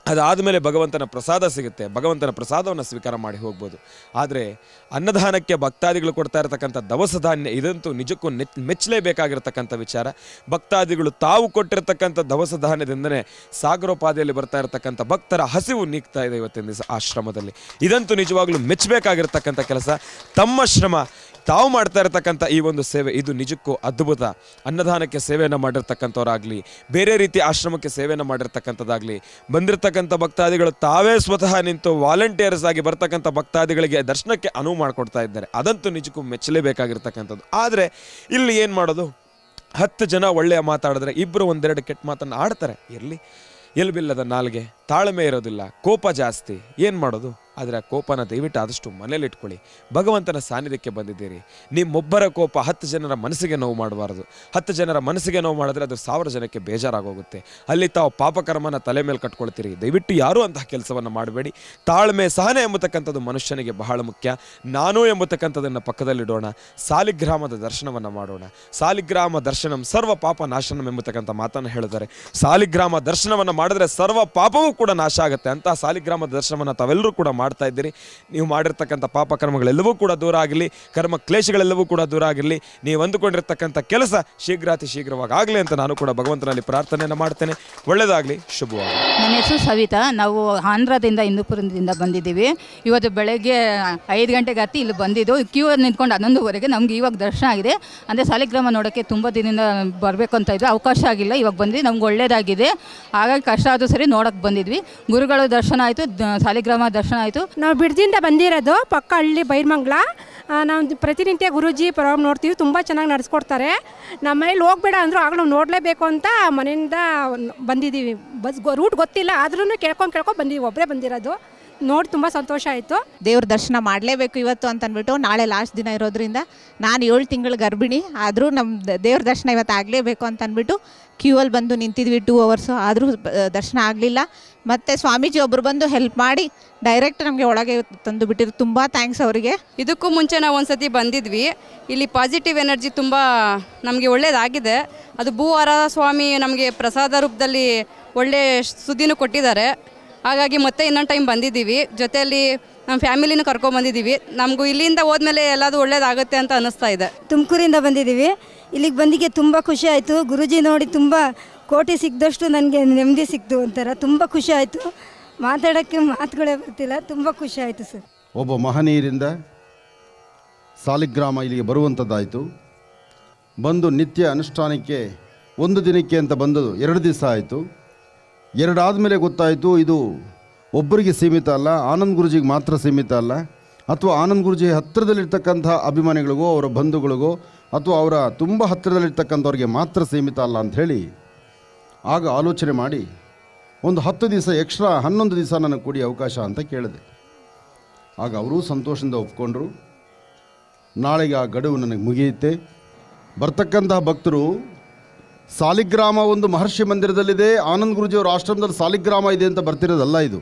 Q: ಅದಾದಮೇಲೆ ಭಗವಂತನ ಪ್ರಸಾದ ಸಿಗುತ್ತೆ ಭಗವಂತನ ಪ್ರಸಾದವನ್ನು ಸ್ವೀಕಾರ ಮಾಡಿ ಹೋಗ್ಬೋದು ಆದರೆ ಅನ್ನದಾನಕ್ಕೆ ಭಕ್ತಾದಿಗಳು ಕೊಡ್ತಾ ಇರತಕ್ಕಂಥ ದವಸ ಧಾನ್ಯ ಇದಂತೂ ನಿಜಕ್ಕೂ ನೆಚ್ ಮೆಚ್ಚಲೇಬೇಕಾಗಿರ್ತಕ್ಕಂಥ ವಿಚಾರ ಭಕ್ತಾದಿಗಳು ತಾವು ಕೊಟ್ಟಿರ್ತಕ್ಕಂಥ ದವಸ ಧಾನ್ಯದಿಂದನೇ ಸಾಗರೋಪಾದಿಯಲ್ಲಿ ಬರ್ತಾ ಇರತಕ್ಕಂಥ ಭಕ್ತರ ಹಸಿವು ನೀಗ್ತಾ ಇದೆ ಇವತ್ತಿನ ದಿವಸ ಆಶ್ರಮದಲ್ಲಿ ಇದಂತೂ ನಿಜವಾಗ್ಲೂ ಮೆಚ್ಚಬೇಕಾಗಿರ್ತಕ್ಕಂಥ ಕೆಲಸ ತಮ್ಮ ಶ್ರಮ ತಾವು ಮಾಡ್ತಾ ಇರತಕ್ಕಂಥ ಈ ಒಂದು ಸೇವೆ ಇದು ನಿಜಕ್ಕೂ ಅದ್ಭುತ ಅನ್ನದಾನಕ್ಕೆ ಸೇವೆಯನ್ನು ಮಾಡಿರ್ತಕ್ಕಂಥವ್ರಾಗಲಿ ಬೇರೆ ರೀತಿ ಆಶ್ರಮಕ್ಕೆ ಸೇವೆಯನ್ನು ಮಾಡಿರ್ತಕ್ಕಂಥದ್ದಾಗಲಿ ಬಂದಿರತಕ್ಕಂಥ ಭಕ್ತಾದಿಗಳು ತಾವೇ ಸ್ವತಃ ನಿಂತು ವಾಲಂಟಿಯರ್ಸ್ ಆಗಿ ಬರ್ತಕ್ಕಂಥ ಭಕ್ತಾದಿಗಳಿಗೆ ದರ್ಶನಕ್ಕೆ ಅನುವು ಮಾಡಿಕೊಡ್ತಾ ಇದ್ದಾರೆ ಅದಂತೂ ನಿಜಕ್ಕೂ ಮೆಚ್ಚಲೇಬೇಕಾಗಿರ್ತಕ್ಕಂಥದ್ದು ಆದರೆ ಇಲ್ಲಿ ಏನು ಮಾಡೋದು ಹತ್ತು ಜನ ಒಳ್ಳೆಯ ಮಾತಾಡಿದ್ರೆ ಇಬ್ಬರು ಒಂದೆರಡು ಕೆಟ್ಟ ಮಾತನ್ನು ಆಡ್ತಾರೆ ಇರಲಿ ಎಲ್ಬಿಲ್ಲದ ನಾಲ್ಗೆ ತಾಳ್ಮೆ ಇರೋದಿಲ್ಲ ಕೋಪ ಜಾಸ್ತಿ ಏನು ಮಾಡೋದು ಆದರೆ ಆ ಕೋಪನ ದಯವಿಟ್ಟು ಆದಷ್ಟು ಮನೇಲಿ ಇಟ್ಕೊಳ್ಳಿ ಭಗವಂತನ ಸಾನ್ನಿಧ್ಯಕ್ಕೆ ಬಂದಿದ್ದೀರಿ ನಿಮ್ಮೊಬ್ಬರ ಕೋಪ ಹತ್ತು ಜನರ ಮನಸ್ಸಿಗೆ ನೋವು ಮಾಡಬಾರ್ದು ಹತ್ತು ಜನರ ಮನಸ್ಸಿಗೆ ನೋವು ಮಾಡಿದ್ರೆ ಅದು ಸಾವಿರ ಜನಕ್ಕೆ ಬೇಜಾರಾಗೋಗುತ್ತೆ ಅಲ್ಲಿ ತಾವು ಪಾಪಕರ್ಮನ ತಲೆ ಮೇಲೆ ಕಟ್ಕೊಳ್ತೀರಿ ದಯವಿಟ್ಟು ಯಾರೂ ಅಂತಹ ಕೆಲಸವನ್ನು ಮಾಡಬೇಡಿ ತಾಳ್ಮೆ ಸಹನೆ ಎಂಬತಕ್ಕಂಥದ್ದು ಮನುಷ್ಯನಿಗೆ ಬಹಳ ಮುಖ್ಯ ನಾನು ಎಂಬತಕ್ಕಂಥದ್ದನ್ನು ಪಕ್ಕದಲ್ಲಿಡೋಣ ಸಾಲಿಗ್ರಾಮದ ದರ್ಶನವನ್ನು ಮಾಡೋಣ ಸಾಲಿಗ್ರಾಮ ದರ್ಶನಂ ಸರ್ವ ಪಾಪ ನಾಶನಂ ಎಂಬತಕ್ಕಂಥ ಮಾತನ್ನು ಹೇಳಿದ್ದಾರೆ ಸಾಲಿಗ್ರಾಮ ದರ್ಶನವನ್ನು ಮಾಡಿದ್ರೆ ಸರ್ವ ಪಾಪವೂ ಕೂಡ ನಾಶ ಆಗುತ್ತೆ ಅಂತಹ ಸಾಲಿಗ್ರಾಮದ ದರ್ಶನವನ್ನು ತಾವೆಲ್ಲರೂ ಕೂಡ ಮಾಡ್ತಾ ಇದ್ದೀರಿ ನೀವು ಮಾಡಿರ್ತಕ್ಕಂಥ ಪಾಪ ಕರ್ಮಗಳೆಲ್ಲವೂ ಕೂಡ ದೂರ ಆಗಲಿ ಕರ್ಮ ಕ್ಲೇಶಗಳೆಲ್ಲವೂ ಕೂಡ ದೂರ ಆಗಿರಲಿ ನೀವು ಅಂದುಕೊಂಡಿರ್ತಕ್ಕಂಥ ಕೆಲಸ ಶೀಘ್ರಾತಿ ಶೀಘ್ರವಾಗಿ ಆಗಲಿ ಅಂತ ನಾನು ಕೂಡ ಭಗವಂತನಲ್ಲಿ ಪ್ರಾರ್ಥನೆಯನ್ನು ಮಾಡ್ತೇನೆ ಒಳ್ಳೆಯದಾಗಲಿ ಶುಭವಾಗಲಿ
R: ನನ್ನ ಹೆಸರು ಸವಿತಾ ನಾವು ಆಂಧ್ರದಿಂದ ಹಿಂದೂಪುರದಿಂದ ಬಂದಿದ್ದೀವಿ ಇವತ್ತು ಬೆಳಗ್ಗೆ ಐದು ಗಂಟೆಗೆ ಹತ್ತಿ ಇಲ್ಲಿ ಬಂದಿದ್ದು ಕ್ಯೂ ನಿಂತ್ಕೊಂಡು ಹನ್ನೊಂದುವರೆಗೆ ನಮ್ಗೆ ಇವಾಗ ದರ್ಶನ ಆಗಿದೆ ಅಂದರೆ ಸಾಲಿಗ್ರಾಮ ನೋಡೋಕ್ಕೆ ತುಂಬ ದಿನದಿಂದ ಬರಬೇಕು ಅಂತ ಇದ್ವಿ ಅವಕಾಶ ಆಗಿಲ್ಲ ಇವಾಗ ಬಂದ್ವಿ ನಮ್ಗೆ ಒಳ್ಳೇದಾಗಿದೆ ಹಾಗಾಗಿ ಕಷ್ಟ ಆದರೂ ಸರಿ ನೋಡೋಕ್ಕೆ ಬಂದಿದ್ವಿ ಗುರುಗಳ ದರ್ಶನ ಆಯಿತು ಸಾಲಿಗ್ರಾಮ ದರ್ಶನ ಆಯಿತು
S: ನಾವು ಬಿಡ್ದಿಂದ ಬಂದಿರೋದು ಪಕ್ಕ ಹಳ್ಳಿ ಬೈರ್ಮಂಗ್ಲ ಆ, ನಾವು ಪ್ರತಿನಿತ್ಯ ಗುರೂಜಿ ಪ್ರೋಗ್ರಾಮ್ ನೋಡ್ತೀವಿ ತುಂಬ ಚೆನ್ನಾಗಿ ನಡೆಸ್ಕೊಡ್ತಾರೆ ನಮ್ಮ ಮನೇಲಿ ಹೋಗ್ಬೇಡ ಅಂದರು ಆಗ ನಾವು ನೋಡಲೇಬೇಕು ಅಂತ ಮನೆಯಿಂದ ಬಂದಿದ್ದೀವಿ ಬಸ್ ರೂಟ್ ಗೊತ್ತಿಲ್ಲ ಆದ್ರೂ ಕೇಳ್ಕೊಂಡು ಕೇಳ್ಕೊಂಡು ಬಂದಿದ್ದೀವಿ ಒಬ್ಬರೇ ಬಂದಿರೋದು ನೋಡಿ ತುಂಬ ಸಂತೋಷ ಆಯಿತು
T: ದೇವ್ರ ದರ್ಶನ ಮಾಡಲೇಬೇಕು ಇವತ್ತು ಅಂತ ಅಂದ್ಬಿಟ್ಟು ನಾಳೆ ಲಾಸ್ಟ್ ದಿನ ಇರೋದ್ರಿಂದ ನಾನು ಏಳು ತಿಂಗಳು ಗರ್ಭಿಣಿ ಆದರೂ ನಮ್ಮ ದೇವ್ರ ದರ್ಶನ ಇವತ್ತು ಆಗಲೇಬೇಕು ಅಂತ ಅಂದ್ಬಿಟ್ಟು ಕ್ಯೂ ಅಲ್ಲಿ ಬಂದು ನಿಂತಿದ್ವಿ ಟೂ ಅವರ್ಸು ಆದರೂ ದರ್ಶನ ಆಗಲಿಲ್ಲ ಮತ್ತು ಸ್ವಾಮೀಜಿ ಒಬ್ಬರು ಬಂದು ಹೆಲ್ಪ್ ಮಾಡಿ ಡೈರೆಕ್ಟ್ ನಮಗೆ ಒಳಗೆ ತಂದು ಬಿಟ್ಟಿರು ತುಂಬ ಥ್ಯಾಂಕ್ಸ್ ಅವರಿಗೆ
U: ಇದಕ್ಕೂ ಮುಂಚೆ ನಾವು ಒಂದ್ಸತಿ ಬಂದಿದ್ವಿ ಇಲ್ಲಿ ಪಾಸಿಟಿವ್ ಎನರ್ಜಿ ತುಂಬ ನಮಗೆ ಒಳ್ಳೆಯದಾಗಿದೆ ಅದು ಭೂವಾರ ಸ್ವಾಮಿ ನಮಗೆ ಪ್ರಸಾದ ರೂಪದಲ್ಲಿ ಒಳ್ಳೆ ಸುದ್ದಿನೂ ಕೊಟ್ಟಿದ್ದಾರೆ ಹಾಗಾಗಿ ಮತ್ತೆ ಇನ್ನೊಂದು ಟೈಮ್ ಬಂದಿದ್ದೀವಿ ಜೊತೆಯಲ್ಲಿ ನಮ್ಮ ಫ್ಯಾಮಿಲಿನೂ ಕರ್ಕೊಂಬಂದಿದ್ದೀವಿ ನಮಗೂ ಇಲ್ಲಿಂದ ಹೋದ್ಮೇಲೆ ಎಲ್ಲದೂ ಒಳ್ಳೇದಾಗುತ್ತೆ ಅಂತ ಅನ್ನಿಸ್ತಾ ಇದೆ
V: ತುಮಕೂರಿಂದ ಬಂದಿದ್ದೀವಿ ಇಲ್ಲಿಗೆ ಬಂದಿಗೆ ತುಂಬ ಖುಷಿ ಆಯಿತು ಗುರುಜಿ ನೋಡಿ ತುಂಬ ಕೋಟಿ ಸಿಕ್ಕಿದಷ್ಟು ನನಗೆ ನೆಮ್ಮದಿ ಸಿಕ್ತು ಒಂಥರ ತುಂಬ ಖುಷಿ ಆಯಿತು ಮಾತಾಡೋಕ್ಕೆ ಮಾತುಗಳೇ ಬರ್ತಿಲ್ಲ ತುಂಬ ಖುಷಿ ಆಯಿತು ಸರ್
A: ಒಬ್ಬ ಮಹನೀಯರಿಂದ ಸಾಲಿಗ್ರಾಮ ಇಲ್ಲಿಗೆ ಬರುವಂಥದ್ದಾಯಿತು ಬಂದು ನಿತ್ಯ ಅನುಷ್ಠಾನಕ್ಕೆ ಒಂದು ದಿನಕ್ಕೆ ಅಂತ ಬಂದದು ಎರಡು ದಿವಸ ಆಯಿತು ಎರಡಾದ ಮೇಲೆ ಗೊತ್ತಾಯಿತು ಇದು ಒಬ್ಬರಿಗೆ ಸೀಮಿತ ಅಲ್ಲ ಆನಂದ್ ಗುರುಜಿಗೆ ಮಾತ್ರ ಸೀಮಿತ ಅಲ್ಲ ಅಥವಾ ಆನಂದ್ ಗುರುಜಿ ಹತ್ತಿರದಲ್ಲಿರ್ತಕ್ಕಂಥ ಅಭಿಮಾನಿಗಳಿಗೋ ಅವರ ಬಂಧುಗಳಿಗೋ ಅಥವಾ ಅವರ ತುಂಬ ಹತ್ತಿರದಲ್ಲಿರ್ತಕ್ಕಂಥವ್ರಿಗೆ ಮಾತ್ರ ಸೀಮಿತ ಅಲ್ಲ ಅಂಥೇಳಿ ಆಗ ಆಲೋಚನೆ ಮಾಡಿ ಒಂದು ಹತ್ತು ದಿವಸ ಎಕ್ಸ್ಟ್ರಾ ಹನ್ನೊಂದು ದಿವಸ ನನಗೆ ಕೊಡಿ ಅವಕಾಶ ಅಂತ ಕೇಳಿದೆ ಆಗ ಅವರೂ ಸಂತೋಷದಿಂದ ಒಪ್ಕೊಂಡ್ರು ನಾಳೆಗೆ ಆ ಗಡುವು ನನಗೆ ಮುಗಿಯುತ್ತೆ ಬರ್ತಕ್ಕಂತಹ ಭಕ್ತರು ಸಾಲಿಗ್ರಾಮ ಒಂದು ಮಹರ್ಷಿ ಮಂದಿರದಲ್ಲಿದೆ ಆನಂದ್ ಗುರುಜಿಯವರ ಆಶ್ರಮದಲ್ಲಿ ಸಾಲಿಗ್ರಾಮ ಇದೆ ಅಂತ ಬರ್ತಿರೋದಲ್ಲ ಇದು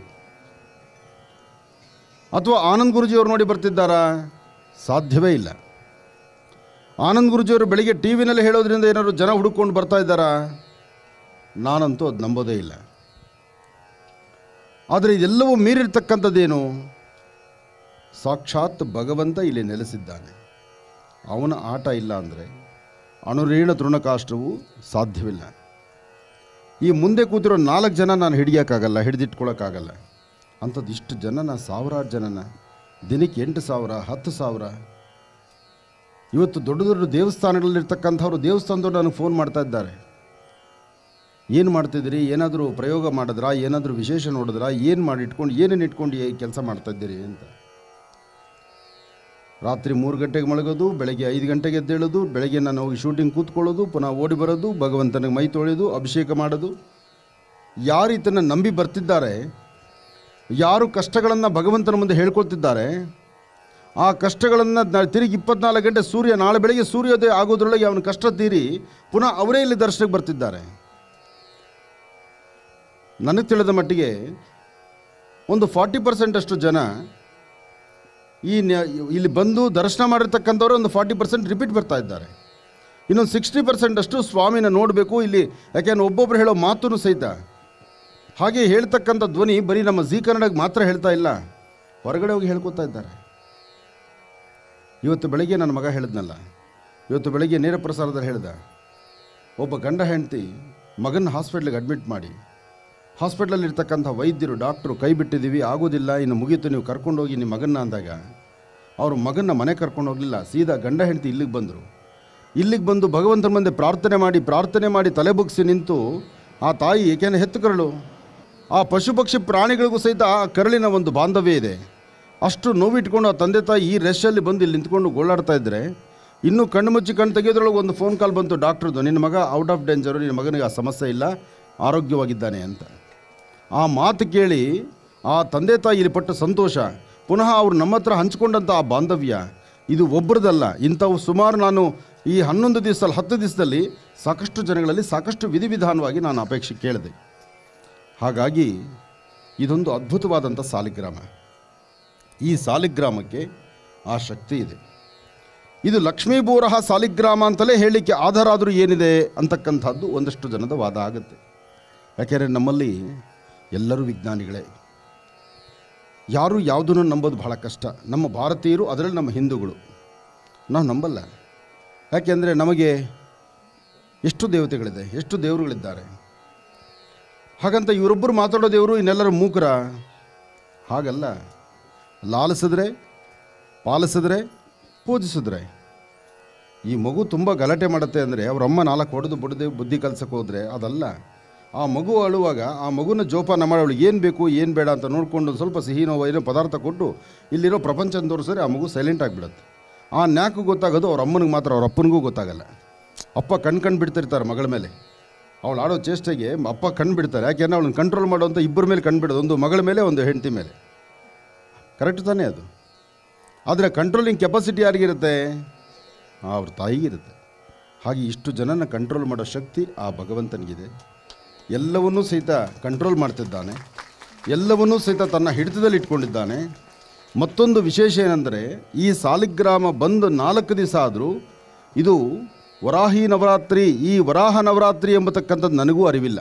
A: ಅಥವಾ ಆನಂದ್ ಗುರುಜಿಯವರು ನೋಡಿ ಬರ್ತಿದ್ದಾರಾ ಸಾಧ್ಯವೇ ಇಲ್ಲ ಆನಂದ್ ಗುರುಜಿಯವರು ಬೆಳಿಗ್ಗೆ ಟಿ ವಿನಲ್ಲಿ ಹೇಳೋದ್ರಿಂದ ಏನಾದ್ರು ಜನ ಹುಡುಕೊಂಡು ಬರ್ತಾ ಇದ್ದಾರಾ ನಾನಂತೂ ಅದು ನಂಬೋದೇ ಇಲ್ಲ ಆದರೆ ಇದೆಲ್ಲವೂ ಮೀರಿರ್ತಕ್ಕಂಥದ್ದೇನು ಸಾಕ್ಷಾತ್ ಭಗವಂತ ಇಲ್ಲಿ ನೆಲೆಸಿದ್ದಾನೆ ಅವನ ಆಟ ಇಲ್ಲ ಅಂದರೆ ಅಣುರೇಣ ತೃಣಕಾಷ್ಟವು ಸಾಧ್ಯವಿಲ್ಲ ಈ ಮುಂದೆ ಕೂತಿರೋ ನಾಲ್ಕು ಜನ ನಾನು ಹಿಡಿಯೋಕ್ಕಾಗಲ್ಲ ಹಿಡಿದಿಟ್ಕೊಳ್ಳೋಕ್ಕಾಗಲ್ಲ ಅಂಥದ್ದು ಇಷ್ಟು ಜನನ ಸಾವಿರಾರು ಜನನ ದಿನಕ್ಕೆ ಎಂಟು ಸಾವಿರ ಹತ್ತು ಸಾವಿರ ಇವತ್ತು ದೊಡ್ಡ ದೊಡ್ಡ ದೇವಸ್ಥಾನಗಳಲ್ಲಿರ್ತಕ್ಕಂಥವ್ರು ದೇವಸ್ಥಾನದವ್ರು ನನಗೆ ಫೋನ್ ಮಾಡ್ತಾ ಇದ್ದಾರೆ ಏನು ಮಾಡ್ತಿದ್ದೀರಿ ಏನಾದರೂ ಪ್ರಯೋಗ ಮಾಡಿದ್ರಾ ಏನಾದರೂ ವಿಶೇಷ ನೋಡಿದ್ರಾ ಏನು ಮಾಡಿ ಇಟ್ಕೊಂಡು ಏನೇನು ಇಟ್ಕೊಂಡು ಕೆಲಸ ಮಾಡ್ತಾಯಿದ್ದೀರಿ ಅಂತ ರಾತ್ರಿ ಮೂರು ಗಂಟೆಗೆ ಮಲಗೋದು ಬೆಳಗ್ಗೆ ಐದು ಗಂಟೆಗೆ ಎದ್ದೇಳೋದು ಬೆಳಗ್ಗೆ ನಾನು ಹೋಗಿ ಶೂಟಿಂಗ್ ಕೂತ್ಕೊಳ್ಳೋದು ಪುನಃ ಓಡಿ ಬರೋದು ಭಗವಂತನಿಗೆ ಮೈ ತೊಳೆಯೋದು ಅಭಿಷೇಕ ಮಾಡೋದು ಯಾರು ಈತನ ನಂಬಿ ಬರ್ತಿದ್ದಾರೆ ಯಾರು ಕಷ್ಟಗಳನ್ನು ಭಗವಂತನ ಮುಂದೆ ಹೇಳ್ಕೊಳ್ತಿದ್ದಾರೆ ಆ ಕಷ್ಟಗಳನ್ನು ತಿರುಗಿ ಇಪ್ಪತ್ನಾಲ್ಕು ಗಂಟೆ ಸೂರ್ಯ ನಾಳೆ ಬೆಳಗ್ಗೆ ಸೂರ್ಯೋದಯ ಆಗೋದ್ರೊಳಗೆ ಅವನ ಕಷ್ಟ ತೀರಿ ಪುನಃ ಅವರೇ ಇಲ್ಲಿ ದರ್ಶನಕ್ಕೆ ಬರ್ತಿದ್ದಾರೆ ನನಗೆ ತಿಳಿದ ಮಟ್ಟಿಗೆ ಒಂದು ಫಾರ್ಟಿ ಪರ್ಸೆಂಟ್ ಅಷ್ಟು ಜನ ಈ ನ್ಯ- ಇಲ್ಲಿ ಬಂದು ದರ್ಶನ ಮಾಡಿರ್ತಕ್ಕಂಥವ್ರು ಒಂದು ಫಾರ್ಟಿ ಪರ್ಸೆಂಟ್ ರಿಪೀಟ್ ಬರ್ತಾ ಇದ್ದಾರೆ ಇನ್ನೊಂದು ಸಿಕ್ಸ್ಟಿ ಪರ್ಸೆಂಟ್ ಅಷ್ಟು ಸ್ವಾಮಿನ ನೋಡಬೇಕು ಇಲ್ಲಿ ಯಾಕೆಂದ್ರೆ ಒಬ್ಬೊಬ್ರು ಹೇಳೋ ಮಾತು ಸಹಿತ ಹಾಗೆ ಹೇಳ್ತಕ್ಕಂಥ ಧ್ವನಿ ಬರೀ ನಮ್ಮ ಜಿ ಕನ್ನಡಕ್ಕೆ ಮಾತ್ರ ಹೇಳ್ತಾ ಇಲ್ಲ ಹೊರಗಡೆ ಹೋಗಿ ಹೇಳ್ಕೊತಾ ಇದ್ದಾರೆ ಇವತ್ತು ಬೆಳಗ್ಗೆ ನನ್ನ ಮಗ ಹೇಳಿದ್ನಲ್ಲ ಇವತ್ತು ಬೆಳಗ್ಗೆ ನೇರ ಪ್ರಸಾರದಲ್ಲಿ ಹೇಳ್ದ ಒಬ್ಬ ಗಂಡ ಹೆಂಡತಿ ಮಗನ ಹಾಸ್ಪಿಟ್ಲಿಗೆ ಅಡ್ಮಿಟ್ ಮಾಡಿ ಹಾಸ್ಪಿಟ್ಲಲ್ಲಿ ಇರ್ತಕ್ಕಂಥ ವೈದ್ಯರು ಡಾಕ್ಟ್ರು ಕೈ ಬಿಟ್ಟಿದ್ದೀವಿ ಆಗೋದಿಲ್ಲ ಇನ್ನು ಮುಗೀತು ನೀವು ಕರ್ಕೊಂಡೋಗಿ ನಿಮ್ಮ ಮಗನ್ನ ಅಂದಾಗ ಅವರು ಮಗನ್ನ ಮನೆ ಕರ್ಕೊಂಡು ಹೋಗಲಿಲ್ಲ ಸೀದಾ ಗಂಡ ಹೆಂಡತಿ ಇಲ್ಲಿಗೆ ಬಂದರು ಇಲ್ಲಿಗೆ ಬಂದು ಭಗವಂತನ ಮುಂದೆ ಪ್ರಾರ್ಥನೆ ಮಾಡಿ ಪ್ರಾರ್ಥನೆ ಮಾಡಿ ತಲೆ ಬಗ್ಸಿ ನಿಂತು ಆ ತಾಯಿ ಏಕೆಂದರೆ ಹೆತ್ತು ಕರಳು ಆ ಪಶು ಪಕ್ಷಿ ಪ್ರಾಣಿಗಳಿಗೂ ಸಹಿತ ಆ ಕರಳಿನ ಒಂದು ಬಾಂಧವ್ಯ ಇದೆ ಅಷ್ಟು ನೋವಿಟ್ಕೊಂಡು ಆ ತಂದೆ ತಾಯಿ ಈ ರೆಶಲ್ಲಿ ಬಂದು ಇಲ್ಲಿ ನಿಂತ್ಕೊಂಡು ಗೋಳಾಡ್ತಾ ಇದ್ದರೆ ಇನ್ನೂ ಕಣ್ಣು ಮುಚ್ಚಿ ಕಣ್ಣು ತೆಗೆಯೋದ್ರೊಳಗೆ ಒಂದು ಫೋನ್ ಕಾಲ್ ಬಂತು ಡಾಕ್ಟ್ರದ್ದು ನಿನ್ನ ಮಗ ಔಟ್ ಆಫ್ ಡೇಂಜರು ನಿನ್ನ ಮಗನಿಗೆ ಆ ಸಮಸ್ಯೆ ಇಲ್ಲ ಆರೋಗ್ಯವಾಗಿದ್ದಾನೆ ಅಂತ ಆ ಮಾತು ಕೇಳಿ ಆ ತಂದೆ ತಾಯಿ ಇಲ್ಲಿ ಪಟ್ಟ ಸಂತೋಷ ಪುನಃ ಅವರು ನಮ್ಮ ಹತ್ರ ಹಂಚ್ಕೊಂಡಂಥ ಆ ಬಾಂಧವ್ಯ ಇದು ಒಬ್ಬರದಲ್ಲ ಇಂಥವು ಸುಮಾರು ನಾನು ಈ ಹನ್ನೊಂದು ದಿವಸದಲ್ಲಿ ಹತ್ತು ದಿವಸದಲ್ಲಿ ಸಾಕಷ್ಟು ಜನಗಳಲ್ಲಿ ಸಾಕಷ್ಟು ವಿಧಿವಿಧಾನವಾಗಿ ನಾನು ಅಪೇಕ್ಷೆ ಕೇಳಿದೆ ಹಾಗಾಗಿ ಇದೊಂದು ಅದ್ಭುತವಾದಂಥ ಸಾಲಿಗ್ರಾಮ ಈ ಸಾಲಿಗ್ರಾಮಕ್ಕೆ ಆ ಶಕ್ತಿ ಇದೆ ಇದು ಲಕ್ಷ್ಮೀ ಬೋರಹ ಸಾಲಿಗ್ರಾಮ ಅಂತಲೇ ಹೇಳಲಿಕ್ಕೆ ಆಧಾರ ಆದರೂ ಏನಿದೆ ಅಂತಕ್ಕಂಥದ್ದು ಒಂದಷ್ಟು ಜನದ ವಾದ ಆಗುತ್ತೆ ಯಾಕೆಂದರೆ ನಮ್ಮಲ್ಲಿ ಎಲ್ಲರೂ ವಿಜ್ಞಾನಿಗಳೇ ಯಾರು ಯಾವುದನ್ನು ನಂಬೋದು ಬಹಳ ಕಷ್ಟ ನಮ್ಮ ಭಾರತೀಯರು ಅದರಲ್ಲಿ ನಮ್ಮ ಹಿಂದೂಗಳು ನಾವು ನಂಬಲ್ಲ ಯಾಕೆಂದರೆ ನಮಗೆ ಎಷ್ಟು ದೇವತೆಗಳಿದೆ ಎಷ್ಟು ದೇವರುಗಳಿದ್ದಾರೆ ಹಾಗಂತ ಇವರೊಬ್ಬರು ಮಾತಾಡೋ ದೇವರು ಇನ್ನೆಲ್ಲರೂ ಮೂಕರ ಹಾಗಲ್ಲ ಲಾಲಿಸಿದ್ರೆ ಪಾಲಿಸಿದ್ರೆ ಪೂಜಿಸಿದ್ರೆ ಈ ಮಗು ತುಂಬ ಗಲಾಟೆ ಮಾಡುತ್ತೆ ಅಂದರೆ ಅವ್ರ ಅಮ್ಮ ನಾಲ್ಕು ಹೊಡೆದು ಬುಡದೆ ಬುದ್ಧಿ ಕಲ್ಸಕ್ಕೆ ಹೋದರೆ ಅದಲ್ಲ ಆ ಮಗು ಅಳುವಾಗ ಆ ಮಗುನ ಜೋಪಾನ ಮಾಡಿ ಅವಳಿಗೆ ಏನು ಬೇಕು ಏನು ಬೇಡ ಅಂತ ನೋಡಿಕೊಂಡು ಒಂದು ಸ್ವಲ್ಪ ಸಿಹಿನೋ ಏನೋ ಪದಾರ್ಥ ಕೊಟ್ಟು ಇಲ್ಲಿರೋ ಪ್ರಪಂಚನ ತೋರಿಸಿದ್ರೆ ಆ ಮಗು ಸೈಲೆಂಟ್ ಆಗಿಬಿಡುತ್ತೆ ಆ ನ್ಯಾಕು ಗೊತ್ತಾಗೋದು ಅವ್ರ ಅಮ್ಮನಿಗೆ ಮಾತ್ರ ಅವ್ರ ಅಪ್ಪನಿಗೂ ಗೊತ್ತಾಗಲ್ಲ ಅಪ್ಪ ಕಣ್ ಕಣ್ ಬಿಡ್ತಿರ್ತಾರೆ ಮಗಳ ಮೇಲೆ ಅವಳು ಆಡೋ ಚೇಷ್ಟೆಗೆ ಅಪ್ಪ ಕಣ್ಣು ಬಿಡ್ತಾರೆ ಯಾಕೆಂದ್ರೆ ಅವಳನ್ನ ಕಂಟ್ರೋಲ್ ಮಾಡುವಂಥ ಇಬ್ಬರ ಮೇಲೆ ಕಣ್ಣು ಬಿಡೋದು ಒಂದು ಮಗಳ ಮೇಲೆ ಒಂದು ಹೆಂಡತಿ ಮೇಲೆ ಕರೆಕ್ಟ್ ತಾನೇ ಅದು ಆದರೆ ಕಂಟ್ರೋಲಿಂಗ್ ಕೆಪಾಸಿಟಿ ಯಾರಿಗಿರುತ್ತೆ ಅವ್ರ ತಾಯಿಗಿರುತ್ತೆ ಹಾಗೆ ಇಷ್ಟು ಜನನ ಕಂಟ್ರೋಲ್ ಮಾಡೋ ಶಕ್ತಿ ಆ ಭಗವಂತನಿಗಿದೆ ಎಲ್ಲವನ್ನೂ ಸಹಿತ ಕಂಟ್ರೋಲ್ ಮಾಡ್ತಿದ್ದಾನೆ ಎಲ್ಲವನ್ನೂ ಸಹಿತ ತನ್ನ ಹಿಡಿತದಲ್ಲಿ ಇಟ್ಕೊಂಡಿದ್ದಾನೆ ಮತ್ತೊಂದು ವಿಶೇಷ ಏನೆಂದರೆ ಈ ಸಾಲಿಗ್ರಾಮ ಬಂದು ನಾಲ್ಕು ದಿವಸ ಆದರೂ ಇದು ವರಾಹಿ ನವರಾತ್ರಿ ಈ ವರಾಹ ನವರಾತ್ರಿ ಎಂಬತಕ್ಕಂಥದ್ದು ನನಗೂ ಅರಿವಿಲ್ಲ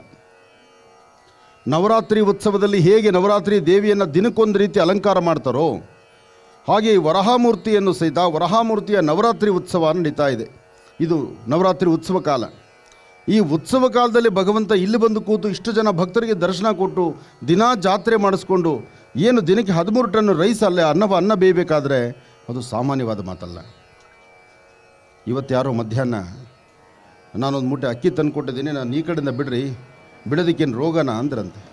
A: ನವರಾತ್ರಿ ಉತ್ಸವದಲ್ಲಿ ಹೇಗೆ ನವರಾತ್ರಿ ದೇವಿಯನ್ನು ದಿನಕ್ಕೊಂದು ರೀತಿ ಅಲಂಕಾರ ಮಾಡ್ತಾರೋ ಹಾಗೆ ಈ ವರಹಾಮೂರ್ತಿಯನ್ನು ಸಹಿತ ವರಹಾಮೂರ್ತಿಯ ನವರಾತ್ರಿ ಉತ್ಸವ ನಡೀತಾ ಇದೆ ಇದು ನವರಾತ್ರಿ ಉತ್ಸವ ಕಾಲ ಈ ಉತ್ಸವ ಕಾಲದಲ್ಲಿ ಭಗವಂತ ಇಲ್ಲಿ ಬಂದು ಕೂತು ಇಷ್ಟು ಜನ ಭಕ್ತರಿಗೆ ದರ್ಶನ ಕೊಟ್ಟು ದಿನಾ ಜಾತ್ರೆ ಮಾಡಿಸ್ಕೊಂಡು ಏನು ದಿನಕ್ಕೆ ಹದಿಮೂರು ಟನ್ ರೈಸ್ ಅಲ್ಲೇ ಅನ್ನ ಅನ್ನ ಬೇಯಬೇಕಾದ್ರೆ ಅದು ಸಾಮಾನ್ಯವಾದ ಮಾತಲ್ಲ ಇವತ್ತು ಯಾರೋ ಮಧ್ಯಾಹ್ನ ನಾನೊಂದು ಮೂಟೆ ಅಕ್ಕಿ ತಂದು ಕೊಟ್ಟಿದ್ದೀನಿ ನಾನು ಈ ಕಡೆಯಿಂದ ಬಿಡ್ರಿ ಬಿಡೋದಕ್ಕೇನು ರೋಗನ ಅಂದ್ರಂತೆ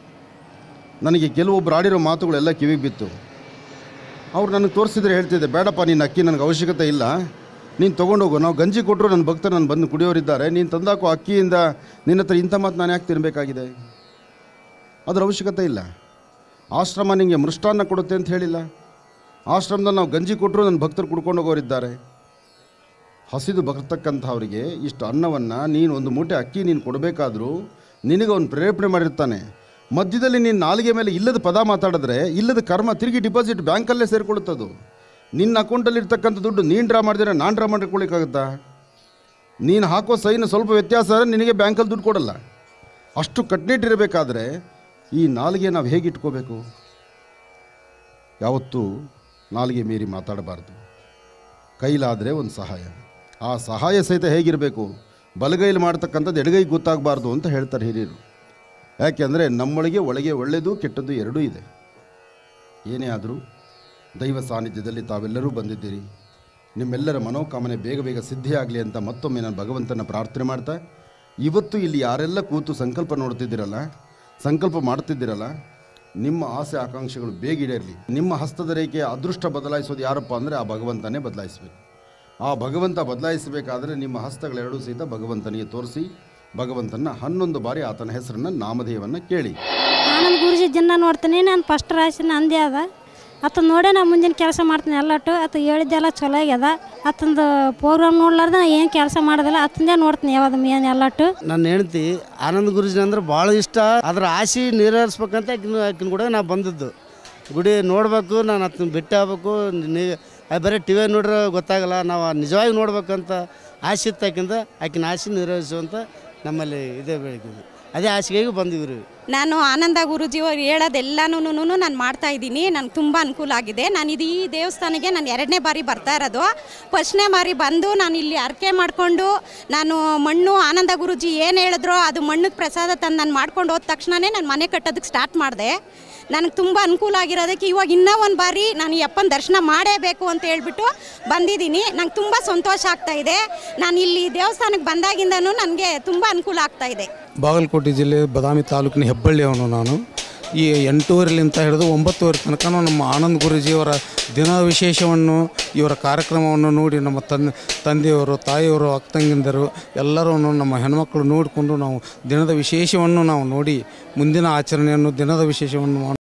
A: ನನಗೆ ಕೆಲವೊಬ್ಬರು ಆಡಿರೋ ಮಾತುಗಳೆಲ್ಲ ಕಿವಿಗೆ ಬಿತ್ತು ಅವ್ರು ನನಗೆ ತೋರಿಸಿದ್ರೆ ಹೇಳ್ತಿದ್ದೆ ಬೇಡಪ್ಪ ನಿನ್ನ ಅಕ್ಕಿ ನನಗೆ ಅವಶ್ಯಕತೆ ಇಲ್ಲ ನೀನು ತೊಗೊಂಡೋಗು ನಾವು ಗಂಜಿ ಕೊಟ್ಟರು ನನ್ನ ಭಕ್ತರು ನಾನು ಬಂದು ಕುಡಿಯೋರಿದ್ದಾರೆ ನೀನು ತಂದಾಕೋ ಅಕ್ಕಿಯಿಂದ ನಿನ್ನ ಹತ್ರ ಇಂಥ ಮಾತು ನಾನು ಯಾಕೆ ತಿನ್ನಬೇಕಾಗಿದೆ ಅದರ ಅವಶ್ಯಕತೆ ಇಲ್ಲ ಆಶ್ರಮ ನಿಮಗೆ ಮೃಷ್ಟಾನ್ನ ಕೊಡುತ್ತೆ ಅಂತ ಹೇಳಿಲ್ಲ ಆಶ್ರಮದಲ್ಲಿ ನಾವು ಗಂಜಿ ಕೊಟ್ಟರು ನನ್ನ ಭಕ್ತರು ಕುಡ್ಕೊಂಡು ಹೋಗೋರಿದ್ದಾರೆ ಹಸಿದು ಬರ್ತಕ್ಕಂಥವ್ರಿಗೆ ಇಷ್ಟು ಅನ್ನವನ್ನು ನೀನು ಒಂದು ಮೂಟೆ ಅಕ್ಕಿ ನೀನು ಕೊಡಬೇಕಾದ್ರೂ ನಿನಗೆ ಅವನು ಪ್ರೇರೇಪಣೆ ಮಾಡಿರ್ತಾನೆ ಮಧ್ಯದಲ್ಲಿ ನೀನು ನಾಲಿಗೆ ಮೇಲೆ ಇಲ್ಲದ ಪದ ಮಾತಾಡಿದ್ರೆ ಇಲ್ಲದ ಕರ್ಮ ತಿರುಗಿ ಡಿಪಾಸಿಟ್ ಬ್ಯಾಂಕಲ್ಲೇ ಸೇರಿಕೊಳ್ಳುತ್ತದು ನಿನ್ನ ಅಕೌಂಟಲ್ಲಿ ಇರ್ತಕ್ಕಂಥ ದುಡ್ಡು ನೀನು ಡ್ರಾ ಮಾಡಿದ್ರೆ ನಾನು ಡ್ರಾ ಮಾಡಿಕೊಳ್ಳಿಕ್ಕಾಗುತ್ತಾ ನೀನು ಹಾಕೋ ಸೈನ್ ಸ್ವಲ್ಪ ವ್ಯತ್ಯಾಸ ಆದರೆ ನಿನಗೆ ಬ್ಯಾಂಕಲ್ಲಿ ದುಡ್ಡು ಕೊಡಲ್ಲ ಅಷ್ಟು ಕಟ್ನಿಟ್ಟಿರಬೇಕಾದ್ರೆ ಈ ನಾಲಿಗೆ ನಾವು ಹೇಗೆ ಇಟ್ಕೋಬೇಕು ಯಾವತ್ತೂ ನಾಲಿಗೆ ಮೀರಿ ಮಾತಾಡಬಾರ್ದು ಕೈಲಾದರೆ ಒಂದು ಸಹಾಯ ಆ ಸಹಾಯ ಸಹಿತ ಹೇಗಿರಬೇಕು ಬಲಗೈಲಿ ಮಾಡ್ತಕ್ಕಂಥದ್ದು ಎಡಗೈ ಗೊತ್ತಾಗಬಾರ್ದು ಅಂತ ಹೇಳ್ತಾರೆ ಹಿರಿಯರು ಯಾಕೆಂದರೆ ನಮ್ಮೊಳಗೆ ಒಳಗೆ ಒಳ್ಳೆಯದು ಕೆಟ್ಟದ್ದು ಎರಡೂ ಇದೆ ಏನೇ ಆದರೂ ದೈವ ಸಾನ್ನಿಧ್ಯದಲ್ಲಿ ತಾವೆಲ್ಲರೂ ಬಂದಿದ್ದೀರಿ ನಿಮ್ಮೆಲ್ಲರ ಮನೋಕಾಮನೆ ಬೇಗ ಬೇಗ ಸಿದ್ಧಿಯಾಗಲಿ ಅಂತ ಮತ್ತೊಮ್ಮೆ ನಾನು ಭಗವಂತನ ಪ್ರಾರ್ಥನೆ ಮಾಡ್ತಾ ಇವತ್ತು ಇಲ್ಲಿ ಯಾರೆಲ್ಲ ಕೂತು ಸಂಕಲ್ಪ ನೋಡ್ತಿದ್ದೀರಲ್ಲ ಸಂಕಲ್ಪ ಮಾಡ್ತಿದ್ದೀರಲ್ಲ ನಿಮ್ಮ ಆಸೆ ಆಕಾಂಕ್ಷೆಗಳು ಬೇಗ ಈಡೇರಲಿ ನಿಮ್ಮ ಹಸ್ತದ ರೇಖೆಯ ಅದೃಷ್ಟ ಬದಲಾಯಿಸೋದು ಯಾರಪ್ಪ ಅಂದರೆ ಆ ಭಗವಂತನೇ ಬದಲಾಯಿಸಬೇಕು ಆ ಭಗವಂತ ಬದಲಾಯಿಸಬೇಕಾದರೆ ನಿಮ್ಮ ಹಸ್ತಗಳೆರಡೂ ಸಹಿತ ಭಗವಂತನಿಗೆ ತೋರಿಸಿ ಭಗವಂತನ ಹನ್ನೊಂದು ಬಾರಿ ಆತನ ಹೆಸರನ್ನು ನಾಮಧೇಯವನ್ನು ಕೇಳಿ
B: ನಾನು ಗುರುಜಿ ದಿನ ನೋಡ್ತೀನಿ ನಾನು ಫಸ್ಟ್ ರಾಶಿ ನಂದೇ ಅದ ಆತ ನೋಡೇ ನಾ ಮುಂದಿನ ಕೆಲಸ ಮಾಡ್ತೀನಿ ಎಲ್ಲಟ್ಟು ಆತ ಹೇಳಿದ್ದೆಲ್ಲ ಚಲೋ ಆಗ್ಯದ ಆತಂದು ಪ್ರೋಗ್ರಾಮ್ ನೋಡ್ಲಾರ್ದ ನಾ ಏನು ಕೆಲಸ ಮಾಡೋದಿಲ್ಲ ಆತಂದೇ ನೋಡ್ತೀನಿ ಯಾವ್ದು ಮೇನ್ ಎಲ್ಲಟ್ಟು
C: ನನ್ನ ಹೆಂಡ್ತಿ ಆನಂದ್ ಗುರುಜಿ ಅಂದ್ರೆ ಭಾಳ ಇಷ್ಟ ಅದ್ರ ಆಸೆ ನೆರವೇರಿಸ್ಬೇಕಂತ ಆಕಿನ ಆಕಿನ ಕೂಡ ನಾ ಬಂದದ್ದು ಗುಡಿ ನೋಡಬೇಕು ನಾನು ಆತನ ಭೇಟಿ ಆಗ್ಬೇಕು ನೀ ಅದು ಬರೀ ಟಿ ವಿ ನೋಡ್ರೆ ಗೊತ್ತಾಗಲ್ಲ ನಾವು ನಿಜವಾಗಿ ನೋಡ್ಬೇಕಂತ ಆಸೆ ಇತ್ತು ಆಕಿಂದ ಆಕಿನ ಆಸೆ ನೆರವೇರಿಸುವಂತ ನಮ್ಮಲ್ಲಿ ಇದೇ ಬೆಳಕಿದೆ ಅದೇ ಆಸೆಗಾಗಿ ಬಂದಿವಿ ರೀ
D: ನಾನು ಆನಂದ ಗುರುಜಿಯವರು ಹೇಳೋದೆಲ್ಲನೂ ನಾನು ಮಾಡ್ತಾ ಇದ್ದೀನಿ ನನಗೆ ತುಂಬ ಅನುಕೂಲ ಆಗಿದೆ ನಾನು ಇದು ಈ ದೇವಸ್ಥಾನಕ್ಕೆ ನಾನು ಎರಡನೇ ಬಾರಿ ಬರ್ತಾ ಇರೋದು ಫಸ್ಟ್ನೇ ಬಾರಿ ಬಂದು ನಾನು ಇಲ್ಲಿ ಅರ್ಕೆ ಮಾಡಿಕೊಂಡು ನಾನು ಮಣ್ಣು ಆನಂದ ಗುರುಜಿ ಏನು ಹೇಳಿದ್ರೋ ಅದು ಮಣ್ಣದ ಪ್ರಸಾದ ತಂದು ನಾನು ಮಾಡ್ಕೊಂಡು ಹೋದ ತಕ್ಷಣವೇ ನಾನು ಮನೆ ಕಟ್ಟೋದಕ್ಕೆ ಸ್ಟಾರ್ಟ್ ಮಾಡಿದೆ ನನಗೆ ತುಂಬ ಅನುಕೂಲ ಆಗಿರೋದಕ್ಕೆ ಇವಾಗ ಇನ್ನೂ ಒಂದು ಬಾರಿ ನಾನು ಈ ಅಪ್ಪನ ದರ್ಶನ ಮಾಡೇಬೇಕು ಅಂತ ಹೇಳ್ಬಿಟ್ಟು ಬಂದಿದ್ದೀನಿ ನಂಗೆ ತುಂಬ ಸಂತೋಷ ಆಗ್ತಾ ಇದೆ ನಾನು ಇಲ್ಲಿ ದೇವಸ್ಥಾನಕ್ಕೆ ಬಂದಾಗಿಂದನೂ ನನಗೆ ತುಂಬ ಅನುಕೂಲ ಆಗ್ತಾ ಇದೆ
E: ಬಾಗಲಕೋಟೆ ಜಿಲ್ಲೆ ಬದಾಮಿ ತಾಲೂಕಿನ ಹೆಬ್ಬಳ್ಳಿಯವನು ನಾನು ಈ ಎಂಟೂವರೆಲಿಂದ ಹಿಡಿದು ಒಂಬತ್ತುವರೆ ತನಕ ನಮ್ಮ ಆನಂದ್ ಗುರೂಜಿಯವರ ದಿನ ವಿಶೇಷವನ್ನು ಇವರ ಕಾರ್ಯಕ್ರಮವನ್ನು ನೋಡಿ ನಮ್ಮ ತಂದೆ ತಂದೆಯವರು ತಾಯಿಯವರು ಅಕ್ಕಂಗಿಂದರು ಎಲ್ಲರೂ ನಮ್ಮ ಹೆಣ್ಮಕ್ಳು ನೋಡಿಕೊಂಡು ನಾವು ದಿನದ ವಿಶೇಷವನ್ನು ನಾವು ನೋಡಿ ಮುಂದಿನ ಆಚರಣೆಯನ್ನು ದಿನದ ವಿಶೇಷವನ್ನು ಮಾಡ್-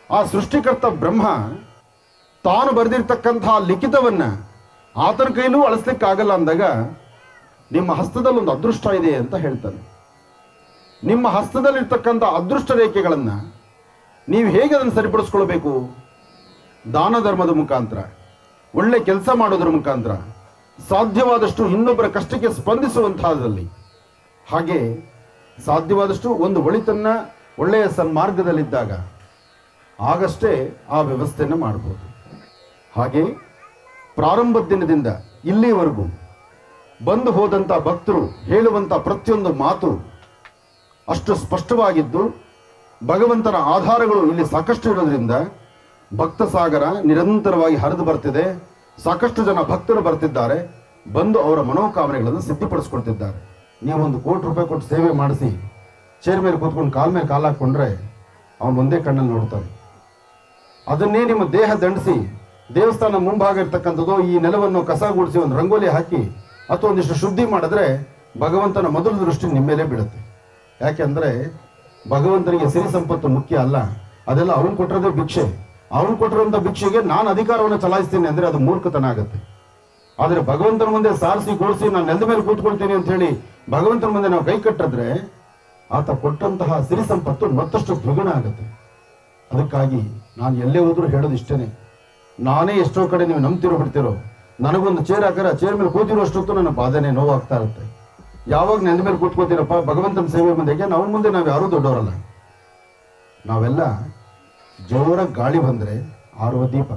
A: ಆ ಸೃಷ್ಟಿಕರ್ತ ಬ್ರಹ್ಮ ತಾನು ಬರೆದಿರ್ತಕ್ಕಂತಹ ಲಿಖಿತವನ್ನ ಆತನ ಕೈಲೂ ಅಳಿಸ್ಲಿಕ್ಕಾಗಲ್ಲ ಅಂದಾಗ ನಿಮ್ಮ ಹಸ್ತದಲ್ಲಿ ಒಂದು ಅದೃಷ್ಟ ಇದೆ ಅಂತ ಹೇಳ್ತಾನೆ ನಿಮ್ಮ ಹಸ್ತದಲ್ಲಿರ್ತಕ್ಕಂಥ ಅದೃಷ್ಟ ರೇಖೆಗಳನ್ನು ನೀವು ಹೇಗೆ ಅದನ್ನು ಸರಿಪಡಿಸ್ಕೊಳ್ಬೇಕು ದಾನ ಧರ್ಮದ ಮುಖಾಂತರ ಒಳ್ಳೆ ಕೆಲಸ ಮಾಡೋದ್ರ ಮುಖಾಂತರ ಸಾಧ್ಯವಾದಷ್ಟು ಇನ್ನೊಬ್ಬರ ಕಷ್ಟಕ್ಕೆ ಸ್ಪಂದಿಸುವಂತಹದ್ರಲ್ಲಿ ಹಾಗೆ ಸಾಧ್ಯವಾದಷ್ಟು ಒಂದು ಒಳಿತನ್ನ ಒಳ್ಳೆಯ ಸನ್ಮಾರ್ಗದಲ್ಲಿದ್ದಾಗ ಆಗಷ್ಟೇ ಆ ವ್ಯವಸ್ಥೆಯನ್ನು ಮಾಡ್ಬೋದು ಹಾಗೆ ಪ್ರಾರಂಭದ ದಿನದಿಂದ ಇಲ್ಲಿವರೆಗೂ ಬಂದು ಹೋದಂಥ ಭಕ್ತರು ಹೇಳುವಂಥ ಪ್ರತಿಯೊಂದು ಮಾತು ಅಷ್ಟು ಸ್ಪಷ್ಟವಾಗಿದ್ದು ಭಗವಂತನ ಆಧಾರಗಳು ಇಲ್ಲಿ ಸಾಕಷ್ಟು ಇರೋದ್ರಿಂದ ಭಕ್ತ ಸಾಗರ ನಿರಂತರವಾಗಿ ಹರಿದು ಬರ್ತಿದೆ ಸಾಕಷ್ಟು ಜನ ಭಕ್ತರು ಬರ್ತಿದ್ದಾರೆ ಬಂದು ಅವರ ಮನೋಕಾಮನೆಗಳನ್ನು ಸಿದ್ಧಿಪಡಿಸ್ಕೊಳ್ತಿದ್ದಾರೆ ನೀವೊಂದು ಕೋಟಿ ರೂಪಾಯಿ ಕೊಟ್ಟು ಸೇವೆ ಮಾಡಿಸಿ ಚೇರ್ ಮೇಲೆ ಕೂತ್ಕೊಂಡು ಕಾಲ್ ಮೇಲೆ ಕಾಲು ಹಾಕೊಂಡ್ರೆ ಅವನು ಒಂದೇ ಕಣ್ಣಲ್ಲಿ ನೋಡ್ತಾನೆ ಅದನ್ನೇ ನಿಮ್ಮ ದೇಹ ದಂಡಿಸಿ ದೇವಸ್ಥಾನ ಮುಂಭಾಗ ಇರ್ತಕ್ಕಂಥದ್ದು ಈ ನೆಲವನ್ನು ಕಸ ಗುಡಿಸಿ ಒಂದು ರಂಗೋಲಿ ಹಾಕಿ ಅಥವಾ ಒಂದಿಷ್ಟು ಶುದ್ಧಿ ಮಾಡಿದ್ರೆ ಭಗವಂತನ ಮೊದಲ ದೃಷ್ಟಿ ನಿಮ್ಮ ಮೇಲೆ ಬೀಳುತ್ತೆ ಯಾಕೆಂದ್ರೆ ಭಗವಂತನಿಗೆ ಸಿರಿ ಸಂಪತ್ತು ಮುಖ್ಯ ಅಲ್ಲ ಅದೆಲ್ಲ ಅವನು ಕೊಟ್ಟಿರೋದೇ ಭಿಕ್ಷೆ ಅವನು ಕೊಟ್ಟಿರುವಂತ ಭಿಕ್ಷೆಗೆ ನಾನು ಅಧಿಕಾರವನ್ನು ಚಲಾಯಿಸ್ತೀನಿ ಅಂದ್ರೆ ಅದು ಮೂರ್ಖತನ ಆಗುತ್ತೆ ಆದ್ರೆ ಭಗವಂತನ ಮುಂದೆ ಸಾರಿಸಿ ಕೂಡಿಸಿ ನಾನು ನೆಲದ ಮೇಲೆ ಕೂತ್ಕೊಳ್ತೀನಿ ಅಂತ ಹೇಳಿ ಭಗವಂತನ ಮುಂದೆ ನಾವು ಕೈ ಕಟ್ಟಿದ್ರೆ ಆತ ಕೊಟ್ಟಂತಹ ಸಿರಿ ಸಂಪತ್ತು ಮತ್ತಷ್ಟು ದ್ವಿಗುಣ ಆಗುತ್ತೆ ಅದಕ್ಕಾಗಿ ನಾನು ಎಲ್ಲೇ ಹೋದ್ರೂ ಹೇಳೋದು ಇಷ್ಟೇನೆ ನಾನೇ ಎಷ್ಟೋ ಕಡೆ ನೀವು ನಂಬ್ತಿರೋ ಬಿಡ್ತಿರೋ ನನಗೊಂದು ಚೇರ್ ಹಾಕರ ಚೇರ್ ಮೇಲೆ ಕೂತಿರೋ ಅಷ್ಟೊತ್ತು ನನ್ನ ಬಾಧನೆ ನೋವಾಗ್ತಾ ಇರುತ್ತೆ ಯಾವಾಗ ನೆಲದ ಮೇಲೆ ಕೂತ್ಕೋತೀರಪ್ಪ ಭಗವಂತನ ಸೇವೆ ಮುಂದೆ ಯಾಕೆ ನಾವು ಮುಂದೆ ನಾವು ಯಾರೂ ದೊಡ್ಡವರಲ್ಲ ನಾವೆಲ್ಲ ಜೋರಾಗಿ ಗಾಳಿ ಬಂದ್ರೆ ಆರುವ ದೀಪ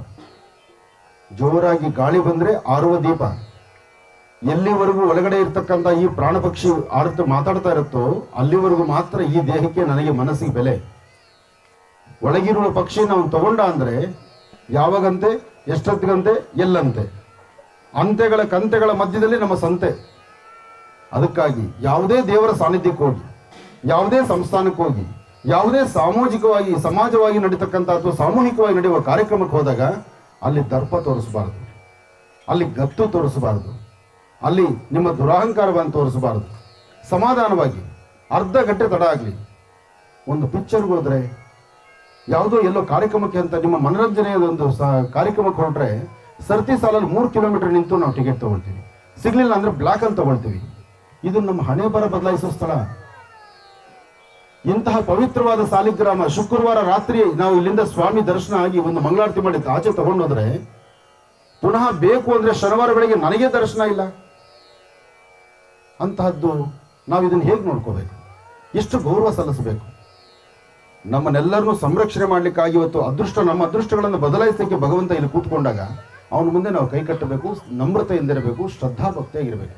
A: ಜೋರಾಗಿ ಗಾಳಿ ಬಂದ್ರೆ ಆರುವ ದೀಪ ಎಲ್ಲಿವರೆಗೂ ಒಳಗಡೆ ಇರ್ತಕ್ಕಂಥ ಈ ಪ್ರಾಣ ಪಕ್ಷಿ ಆಡ್ತಾ ಮಾತಾಡ್ತಾ ಇರುತ್ತೋ ಅಲ್ಲಿವರೆಗೂ ಮಾತ್ರ ಈ ದೇಹಕ್ಕೆ ನನಗೆ ಮನಸ್ಸಿಗೆ ಬೆಲೆ ಒಳಗಿರುವ ಪಕ್ಷಿ ನಾವು ತಗೊಂಡ ಅಂದ್ರೆ ಯಾವಾಗಂತೆ ಎಷ್ಟೊತ್ತಿಗಂತೆ ಎಲ್ಲಂತೆ ಅಂತೆಗಳ ಕಂತೆಗಳ ಮಧ್ಯದಲ್ಲಿ ನಮ್ಮ ಸಂತೆ ಅದಕ್ಕಾಗಿ ಯಾವುದೇ ದೇವರ ಸಾನ್ನಿಧ್ಯಕ್ಕೆ ಹೋಗಿ ಯಾವುದೇ ಸಂಸ್ಥಾನಕ್ಕೆ ಹೋಗಿ ಯಾವುದೇ ಸಾಮಾಜಿಕವಾಗಿ ಸಮಾಜವಾಗಿ ನಡೀತಕ್ಕಂಥ ಅಥವಾ ಸಾಮೂಹಿಕವಾಗಿ ನಡೆಯುವ ಕಾರ್ಯಕ್ರಮಕ್ಕೆ ಹೋದಾಗ ಅಲ್ಲಿ ದರ್ಪ ತೋರಿಸಬಾರದು ಅಲ್ಲಿ ಗತ್ತು ತೋರಿಸಬಾರದು ಅಲ್ಲಿ ನಿಮ್ಮ ದುರಹಂಕಾರವನ್ನು ತೋರಿಸಬಾರದು ಸಮಾಧಾನವಾಗಿ ಅರ್ಧ ಗಂಟೆ ತಡ ಆಗಲಿ ಒಂದು ಪಿಕ್ಚರ್ಗೆ ಹೋದ್ರೆ ಯಾವುದೋ ಎಲ್ಲೋ ಕಾರ್ಯಕ್ರಮಕ್ಕೆ ಅಂತ ನಿಮ್ಮ ಮನರಂಜನೆಯ ಒಂದು ಸ ಕಾರ್ಯಕ್ರಮಕ್ಕೆ ಹೊರಟ್ರೆ ಸರ್ತಿ ಸಾಲಲ್ಲಿ ಮೂರು ಕಿಲೋಮೀಟರ್ ನಿಂತು ನಾವು ಟಿಕೆಟ್ ತಗೊಳ್ತೀವಿ ಸಿಗ್ಲಿಲ್ಲ ಅಂದ್ರೆ ಬ್ಲಾಕ್ ಅಲ್ಲಿ ತಗೊಳ್ತೀವಿ ಇದು ನಮ್ಮ ಹಣೆ ಬರ ಬದಲಾಯಿಸೋ ಸ್ಥಳ ಇಂತಹ ಪವಿತ್ರವಾದ ಸಾಲಿಗ್ರಾಮ ಶುಕ್ರವಾರ ರಾತ್ರಿ ನಾವು ಇಲ್ಲಿಂದ ಸ್ವಾಮಿ ದರ್ಶನ ಆಗಿ ಒಂದು ಮಂಗಳಾರತಿ ಮಾಡಿ ಆಚೆ ತಗೊಂಡೋದ್ರೆ ಪುನಃ ಬೇಕು ಅಂದ್ರೆ ಶನಿವಾರ ಬೆಳಗ್ಗೆ ನನಗೆ ದರ್ಶನ ಇಲ್ಲ ಅಂತಹದ್ದು ನಾವು ಇದನ್ನು ಹೇಗೆ ನೋಡ್ಕೋಬೇಕು ಎಷ್ಟು ಗೌರವ ಸಲ್ಲಿಸಬೇಕು ನಮ್ಮನ್ನೆಲ್ಲರನ್ನೂ ಸಂರಕ್ಷಣೆ ಮಾಡ್ಲಿಕ್ಕಾಗಿ ಇವತ್ತು ಅದೃಷ್ಟ ನಮ್ಮ ಅದೃಷ್ಟಗಳನ್ನು ಬದಲಾಯಿಸಲಿಕ್ಕೆ ಭಗವಂತ ಇಲ್ಲಿ ಕೂತ್ಕೊಂಡಾಗ ಅವನ ಮುಂದೆ ನಾವು ಕೈ ಕಟ್ಟಬೇಕು ನಮ್ರತೆಯಿಂದಿರಬೇಕು ಶ್ರದ್ಧಾಭಕ್ತಿಯಾಗಿರಬೇಕು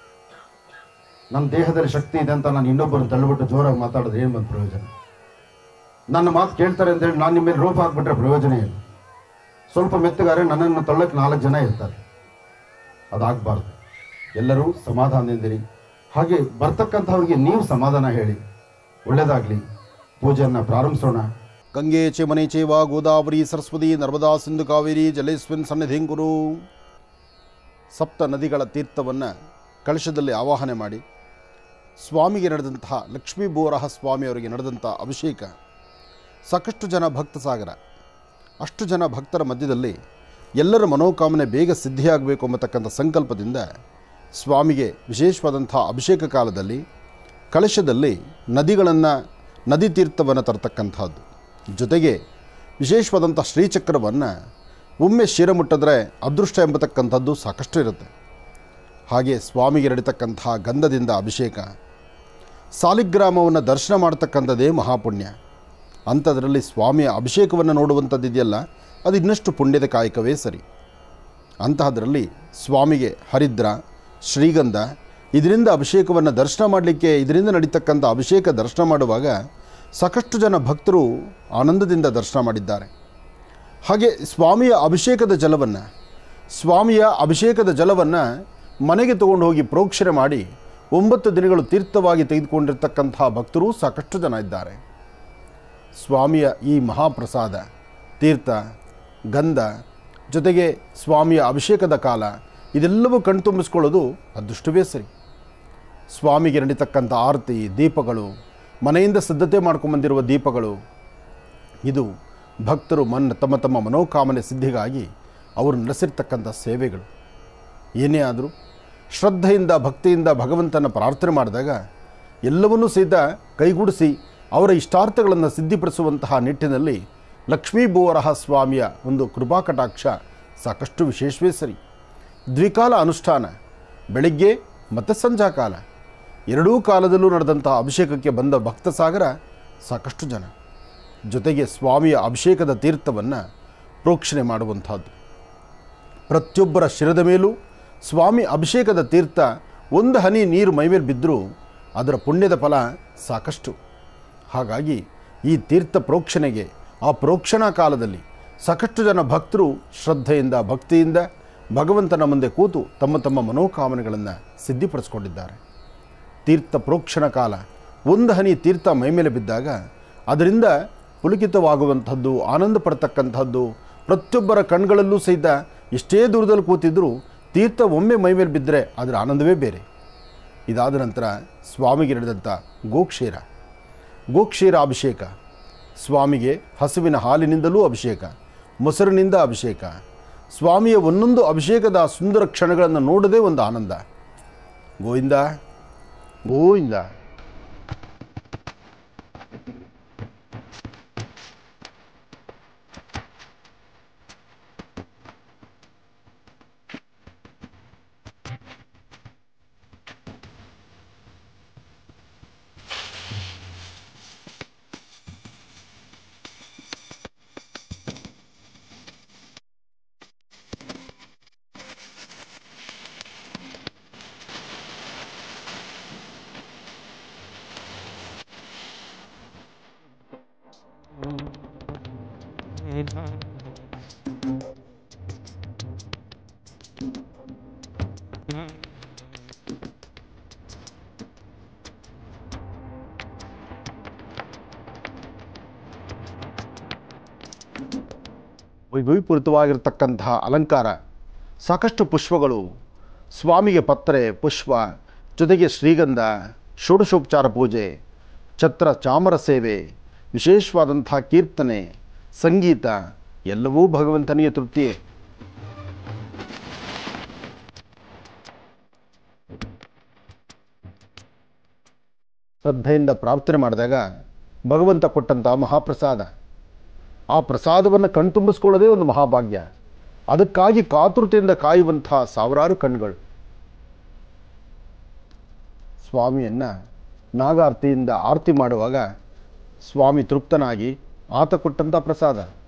A: ನನ್ನ ದೇಹದಲ್ಲಿ ಶಕ್ತಿ ಇದೆ ಅಂತ ನಾನು ಇನ್ನೊಬ್ಬರನ್ನು ತಳ್ಳಿಬಿಟ್ಟು ಜೋರಾಗಿ ಮಾತಾಡೋದು ಏನು ಬಂದು ಪ್ರಯೋಜನ ನನ್ನ ಮಾತು ಕೇಳ್ತಾರೆ ಅಂತ ಹೇಳಿ ನಾನು ನಿಮ್ಮ ಮೇಲೆ ರೋಪ ಹಾಕ್ಬಿಟ್ರೆ ಪ್ರಯೋಜನ ಏನು ಸ್ವಲ್ಪ ಮೆತ್ತಗಾರೆ ನನ್ನನ್ನು ತಳ್ಳಕ್ಕೆ ನಾಲ್ಕು ಜನ ಇರ್ತಾರೆ ಅದಾಗಬಾರ್ದು ಎಲ್ಲರೂ ಸಮಾಧಾನದಿಂದಿರಿ ಹಾಗೆ ಬರ್ತಕ್ಕಂಥವ್ರಿಗೆ ನೀವು ಸಮಾಧಾನ ಹೇಳಿ ಒಳ್ಳೆಯದಾಗಲಿ ಪೂಜೆಯನ್ನು ಪ್ರಾರಂಭಿಸೋಣ
F: ಗಂಗೆ ಚೆ ಮನೆ ಚೇವ ಗೋದಾವರಿ ಸರಸ್ವತಿ ನರ್ಮದಾ ಸಿಂಧು ಕಾವೇರಿ ಜಲೇಸ್ವಿನ್ ಸನ್ನಿಧಿಂ ಗುರು ಸಪ್ತ ನದಿಗಳ ತೀರ್ಥವನ್ನು ಕಳಶದಲ್ಲಿ ಆವಾಹನೆ ಮಾಡಿ ಸ್ವಾಮಿಗೆ ನಡೆದಂತಹ ಲಕ್ಷ್ಮೀ ಬೋರಹ ಸ್ವಾಮಿಯವರಿಗೆ ನಡೆದಂಥ ಅಭಿಷೇಕ ಸಾಕಷ್ಟು ಜನ ಭಕ್ತ ಸಾಗರ ಅಷ್ಟು ಜನ ಭಕ್ತರ ಮಧ್ಯದಲ್ಲಿ ಎಲ್ಲರ ಮನೋಕಾಮನೆ ಬೇಗ ಸಿದ್ಧಿಯಾಗಬೇಕು ಎಂಬತಕ್ಕಂಥ ಸಂಕಲ್ಪದಿಂದ ಸ್ವಾಮಿಗೆ ವಿಶೇಷವಾದಂಥ ಅಭಿಷೇಕ ಕಾಲದಲ್ಲಿ ಕಳಶದಲ್ಲಿ ನದಿಗಳನ್ನು ನದಿ ತೀರ್ಥವನ್ನು ತರತಕ್ಕಂಥದ್ದು ಜೊತೆಗೆ ವಿಶೇಷವಾದಂಥ ಶ್ರೀಚಕ್ರವನ್ನು ಒಮ್ಮೆ ಶಿರ ಮುಟ್ಟಿದ್ರೆ ಅದೃಷ್ಟ ಎಂಬತಕ್ಕಂಥದ್ದು ಸಾಕಷ್ಟು ಇರುತ್ತೆ ಹಾಗೆ ಸ್ವಾಮಿಗೆ ನಡೀತಕ್ಕಂಥ ಗಂಧದಿಂದ ಅಭಿಷೇಕ ಸಾಲಿಗ್ರಾಮವನ್ನು ದರ್ಶನ ಮಾಡ್ತಕ್ಕಂಥದ್ದೇ ಮಹಾಪುಣ್ಯ ಅಂಥದ್ರಲ್ಲಿ ಸ್ವಾಮಿಯ ಅಭಿಷೇಕವನ್ನು ನೋಡುವಂಥದ್ದಿದೆಯಲ್ಲ ಅದು ಇನ್ನಷ್ಟು ಪುಣ್ಯದ ಕಾಯಕವೇ ಸರಿ ಅಂತಹದ್ರಲ್ಲಿ ಸ್ವಾಮಿಗೆ ಹರಿದ್ರ ಶ್ರೀಗಂಧ ಇದರಿಂದ ಅಭಿಷೇಕವನ್ನು ದರ್ಶನ ಮಾಡಲಿಕ್ಕೆ ಇದರಿಂದ ನಡೀತಕ್ಕಂಥ ಅಭಿಷೇಕ ದರ್ಶನ ಮಾಡುವಾಗ ಸಾಕಷ್ಟು ಜನ ಭಕ್ತರು ಆನಂದದಿಂದ ದರ್ಶನ ಮಾಡಿದ್ದಾರೆ ಹಾಗೆ ಸ್ವಾಮಿಯ ಅಭಿಷೇಕದ ಜಲವನ್ನು ಸ್ವಾಮಿಯ ಅಭಿಷೇಕದ ಜಲವನ್ನು ಮನೆಗೆ ತಗೊಂಡು ಹೋಗಿ ಪ್ರೋಕ್ಷಣೆ ಮಾಡಿ ಒಂಬತ್ತು ದಿನಗಳು ತೀರ್ಥವಾಗಿ ತೆಗೆದುಕೊಂಡಿರ್ತಕ್ಕಂಥ ಭಕ್ತರು ಸಾಕಷ್ಟು ಜನ ಇದ್ದಾರೆ ಸ್ವಾಮಿಯ ಈ ಮಹಾಪ್ರಸಾದ ತೀರ್ಥ ಗಂಧ ಜೊತೆಗೆ ಸ್ವಾಮಿಯ ಅಭಿಷೇಕದ ಕಾಲ ಇದೆಲ್ಲವೂ ಕಣ್ತುಂಬಿಸ್ಕೊಳ್ಳೋದು ಅದೃಷ್ಟವೇ ಸರಿ ಸ್ವಾಮಿಗೆ ನಡೀತಕ್ಕಂಥ ಆರತಿ ದೀಪಗಳು ಮನೆಯಿಂದ ಸಿದ್ಧತೆ ಮಾಡ್ಕೊಂಬಂದಿರುವ ದೀಪಗಳು ಇದು
A: ಭಕ್ತರು ಮನ್ ತಮ್ಮ ತಮ್ಮ ಮನೋಕಾಮನೆ ಸಿದ್ಧಿಗಾಗಿ ಅವರು ನಡೆಸಿರ್ತಕ್ಕಂಥ ಸೇವೆಗಳು ಏನೇ ಆದರೂ ಶ್ರದ್ಧೆಯಿಂದ ಭಕ್ತಿಯಿಂದ ಭಗವಂತನ ಪ್ರಾರ್ಥನೆ ಮಾಡಿದಾಗ ಎಲ್ಲವನ್ನೂ ಸಹಿತ ಕೈಗೂಡಿಸಿ ಅವರ ಇಷ್ಟಾರ್ಥಗಳನ್ನು ಸಿದ್ಧಿಪಡಿಸುವಂತಹ ನಿಟ್ಟಿನಲ್ಲಿ ಲಕ್ಷ್ಮೀ ಭೂವರಹ ಸ್ವಾಮಿಯ ಒಂದು ಕೃಪಾಕಟಾಕ್ಷ ಸಾಕಷ್ಟು ವಿಶೇಷವೇ ಸರಿ ದ್ವಿಕಾಲ ಅನುಷ್ಠಾನ ಬೆಳಿಗ್ಗೆ ಮತ್ತು ಸಂಧ್ಯಾಕಾಲ ಎರಡೂ ಕಾಲದಲ್ಲೂ ನಡೆದಂತಹ ಅಭಿಷೇಕಕ್ಕೆ ಬಂದ ಭಕ್ತ ಸಾಗರ ಸಾಕಷ್ಟು ಜನ ಜೊತೆಗೆ ಸ್ವಾಮಿಯ ಅಭಿಷೇಕದ ತೀರ್ಥವನ್ನು ಪ್ರೋಕ್ಷಣೆ ಮಾಡುವಂಥದ್ದು ಪ್ರತಿಯೊಬ್ಬರ ಶಿರದ ಮೇಲೂ ಸ್ವಾಮಿ ಅಭಿಷೇಕದ ತೀರ್ಥ ಒಂದು ಹನಿ ನೀರು ಮೈಮೇಲೆ ಬಿದ್ದರೂ ಅದರ ಪುಣ್ಯದ ಫಲ ಸಾಕಷ್ಟು ಹಾಗಾಗಿ ಈ ತೀರ್ಥ ಪ್ರೋಕ್ಷಣೆಗೆ ಆ ಪ್ರೋಕ್ಷಣಾ ಕಾಲದಲ್ಲಿ ಸಾಕಷ್ಟು ಜನ ಭಕ್ತರು ಶ್ರದ್ಧೆಯಿಂದ ಭಕ್ತಿಯಿಂದ ಭಗವಂತನ ಮುಂದೆ ಕೂತು ತಮ್ಮ ತಮ್ಮ ಮನೋಕಾಮನೆಗಳನ್ನು ಸಿದ್ಧಿಪಡಿಸ್ಕೊಂಡಿದ್ದಾರೆ ತೀರ್ಥ ಪ್ರೋಕ್ಷಣ ಕಾಲ ಒಂದು ಹನಿ ತೀರ್ಥ ಮೈಮೇಲೆ ಬಿದ್ದಾಗ ಅದರಿಂದ ಪುಲಕಿತವಾಗುವಂಥದ್ದು ಆನಂದ ಪಡ್ತಕ್ಕಂಥದ್ದು ಪ್ರತಿಯೊಬ್ಬರ ಕಣ್ಗಳಲ್ಲೂ ಸಹಿತ ಎಷ್ಟೇ ದೂರದಲ್ಲಿ ಕೂತಿದ್ದರೂ ತೀರ್ಥ ಒಮ್ಮೆ ಮೈಮೇಲೆ ಬಿದ್ದರೆ ಅದರ ಆನಂದವೇ ಬೇರೆ ಇದಾದ ನಂತರ ಸ್ವಾಮಿಗೆ ನಡೆದಂಥ ಗೋಕ್ಷೀರ ಗೋಕ್ಷೀರ ಅಭಿಷೇಕ ಸ್ವಾಮಿಗೆ ಹಸುವಿನ ಹಾಲಿನಿಂದಲೂ ಅಭಿಷೇಕ ಮೊಸರಿನಿಂದ ಅಭಿಷೇಕ ಸ್ವಾಮಿಯ ಒಂದೊಂದು ಅಭಿಷೇಕದ ಸುಂದರ ಕ್ಷಣಗಳನ್ನು ನೋಡೋದೇ ಒಂದು ಆನಂದ ಗೋವಿಂದ ಗೋವಿಂದ ವೈಭವೀಪೂರಿತವಾಗಿರ್ತಕ್ಕಂತಹ ಅಲಂಕಾರ ಸಾಕಷ್ಟು ಪುಷ್ಪಗಳು ಸ್ವಾಮಿಗೆ ಪತ್ರೆ ಪುಷ್ಪ ಜೊತೆಗೆ ಶ್ರೀಗಂಧ ಷೋಡಶೋಪಚಾರ ಪೂಜೆ ಛತ್ರ ಚಾಮರ ಸೇವೆ ವಿಶೇಷವಾದಂಥ ಕೀರ್ತನೆ ಸಂಗೀತ ಎಲ್ಲವೂ ಭಗವಂತನಿಗೆ ತೃಪ್ತಿಯೇ ಶ್ರದ್ಧೆಯಿಂದ ಪ್ರಾರ್ಥನೆ ಮಾಡಿದಾಗ ಭಗವಂತ ಕೊಟ್ಟಂಥ ಮಹಾಪ್ರಸಾದ ಆ ಪ್ರಸಾದವನ್ನು ಕಣ್ತುಂಬಿಸ್ಕೊಳ್ಳೋದೇ ಒಂದು ಮಹಾಭಾಗ್ಯ ಅದಕ್ಕಾಗಿ ಕಾತುರತೆಯಿಂದ ಕಾಯುವಂಥ ಸಾವಿರಾರು ಕಣ್ಗಳು ಸ್ವಾಮಿಯನ್ನು ನಾಗಾರ್ತಿಯಿಂದ ಆರತಿ ಮಾಡುವಾಗ ಸ್ವಾಮಿ ತೃಪ್ತನಾಗಿ ಆತ ಕೊಟ್ಟಂಥ ಪ್ರಸಾದ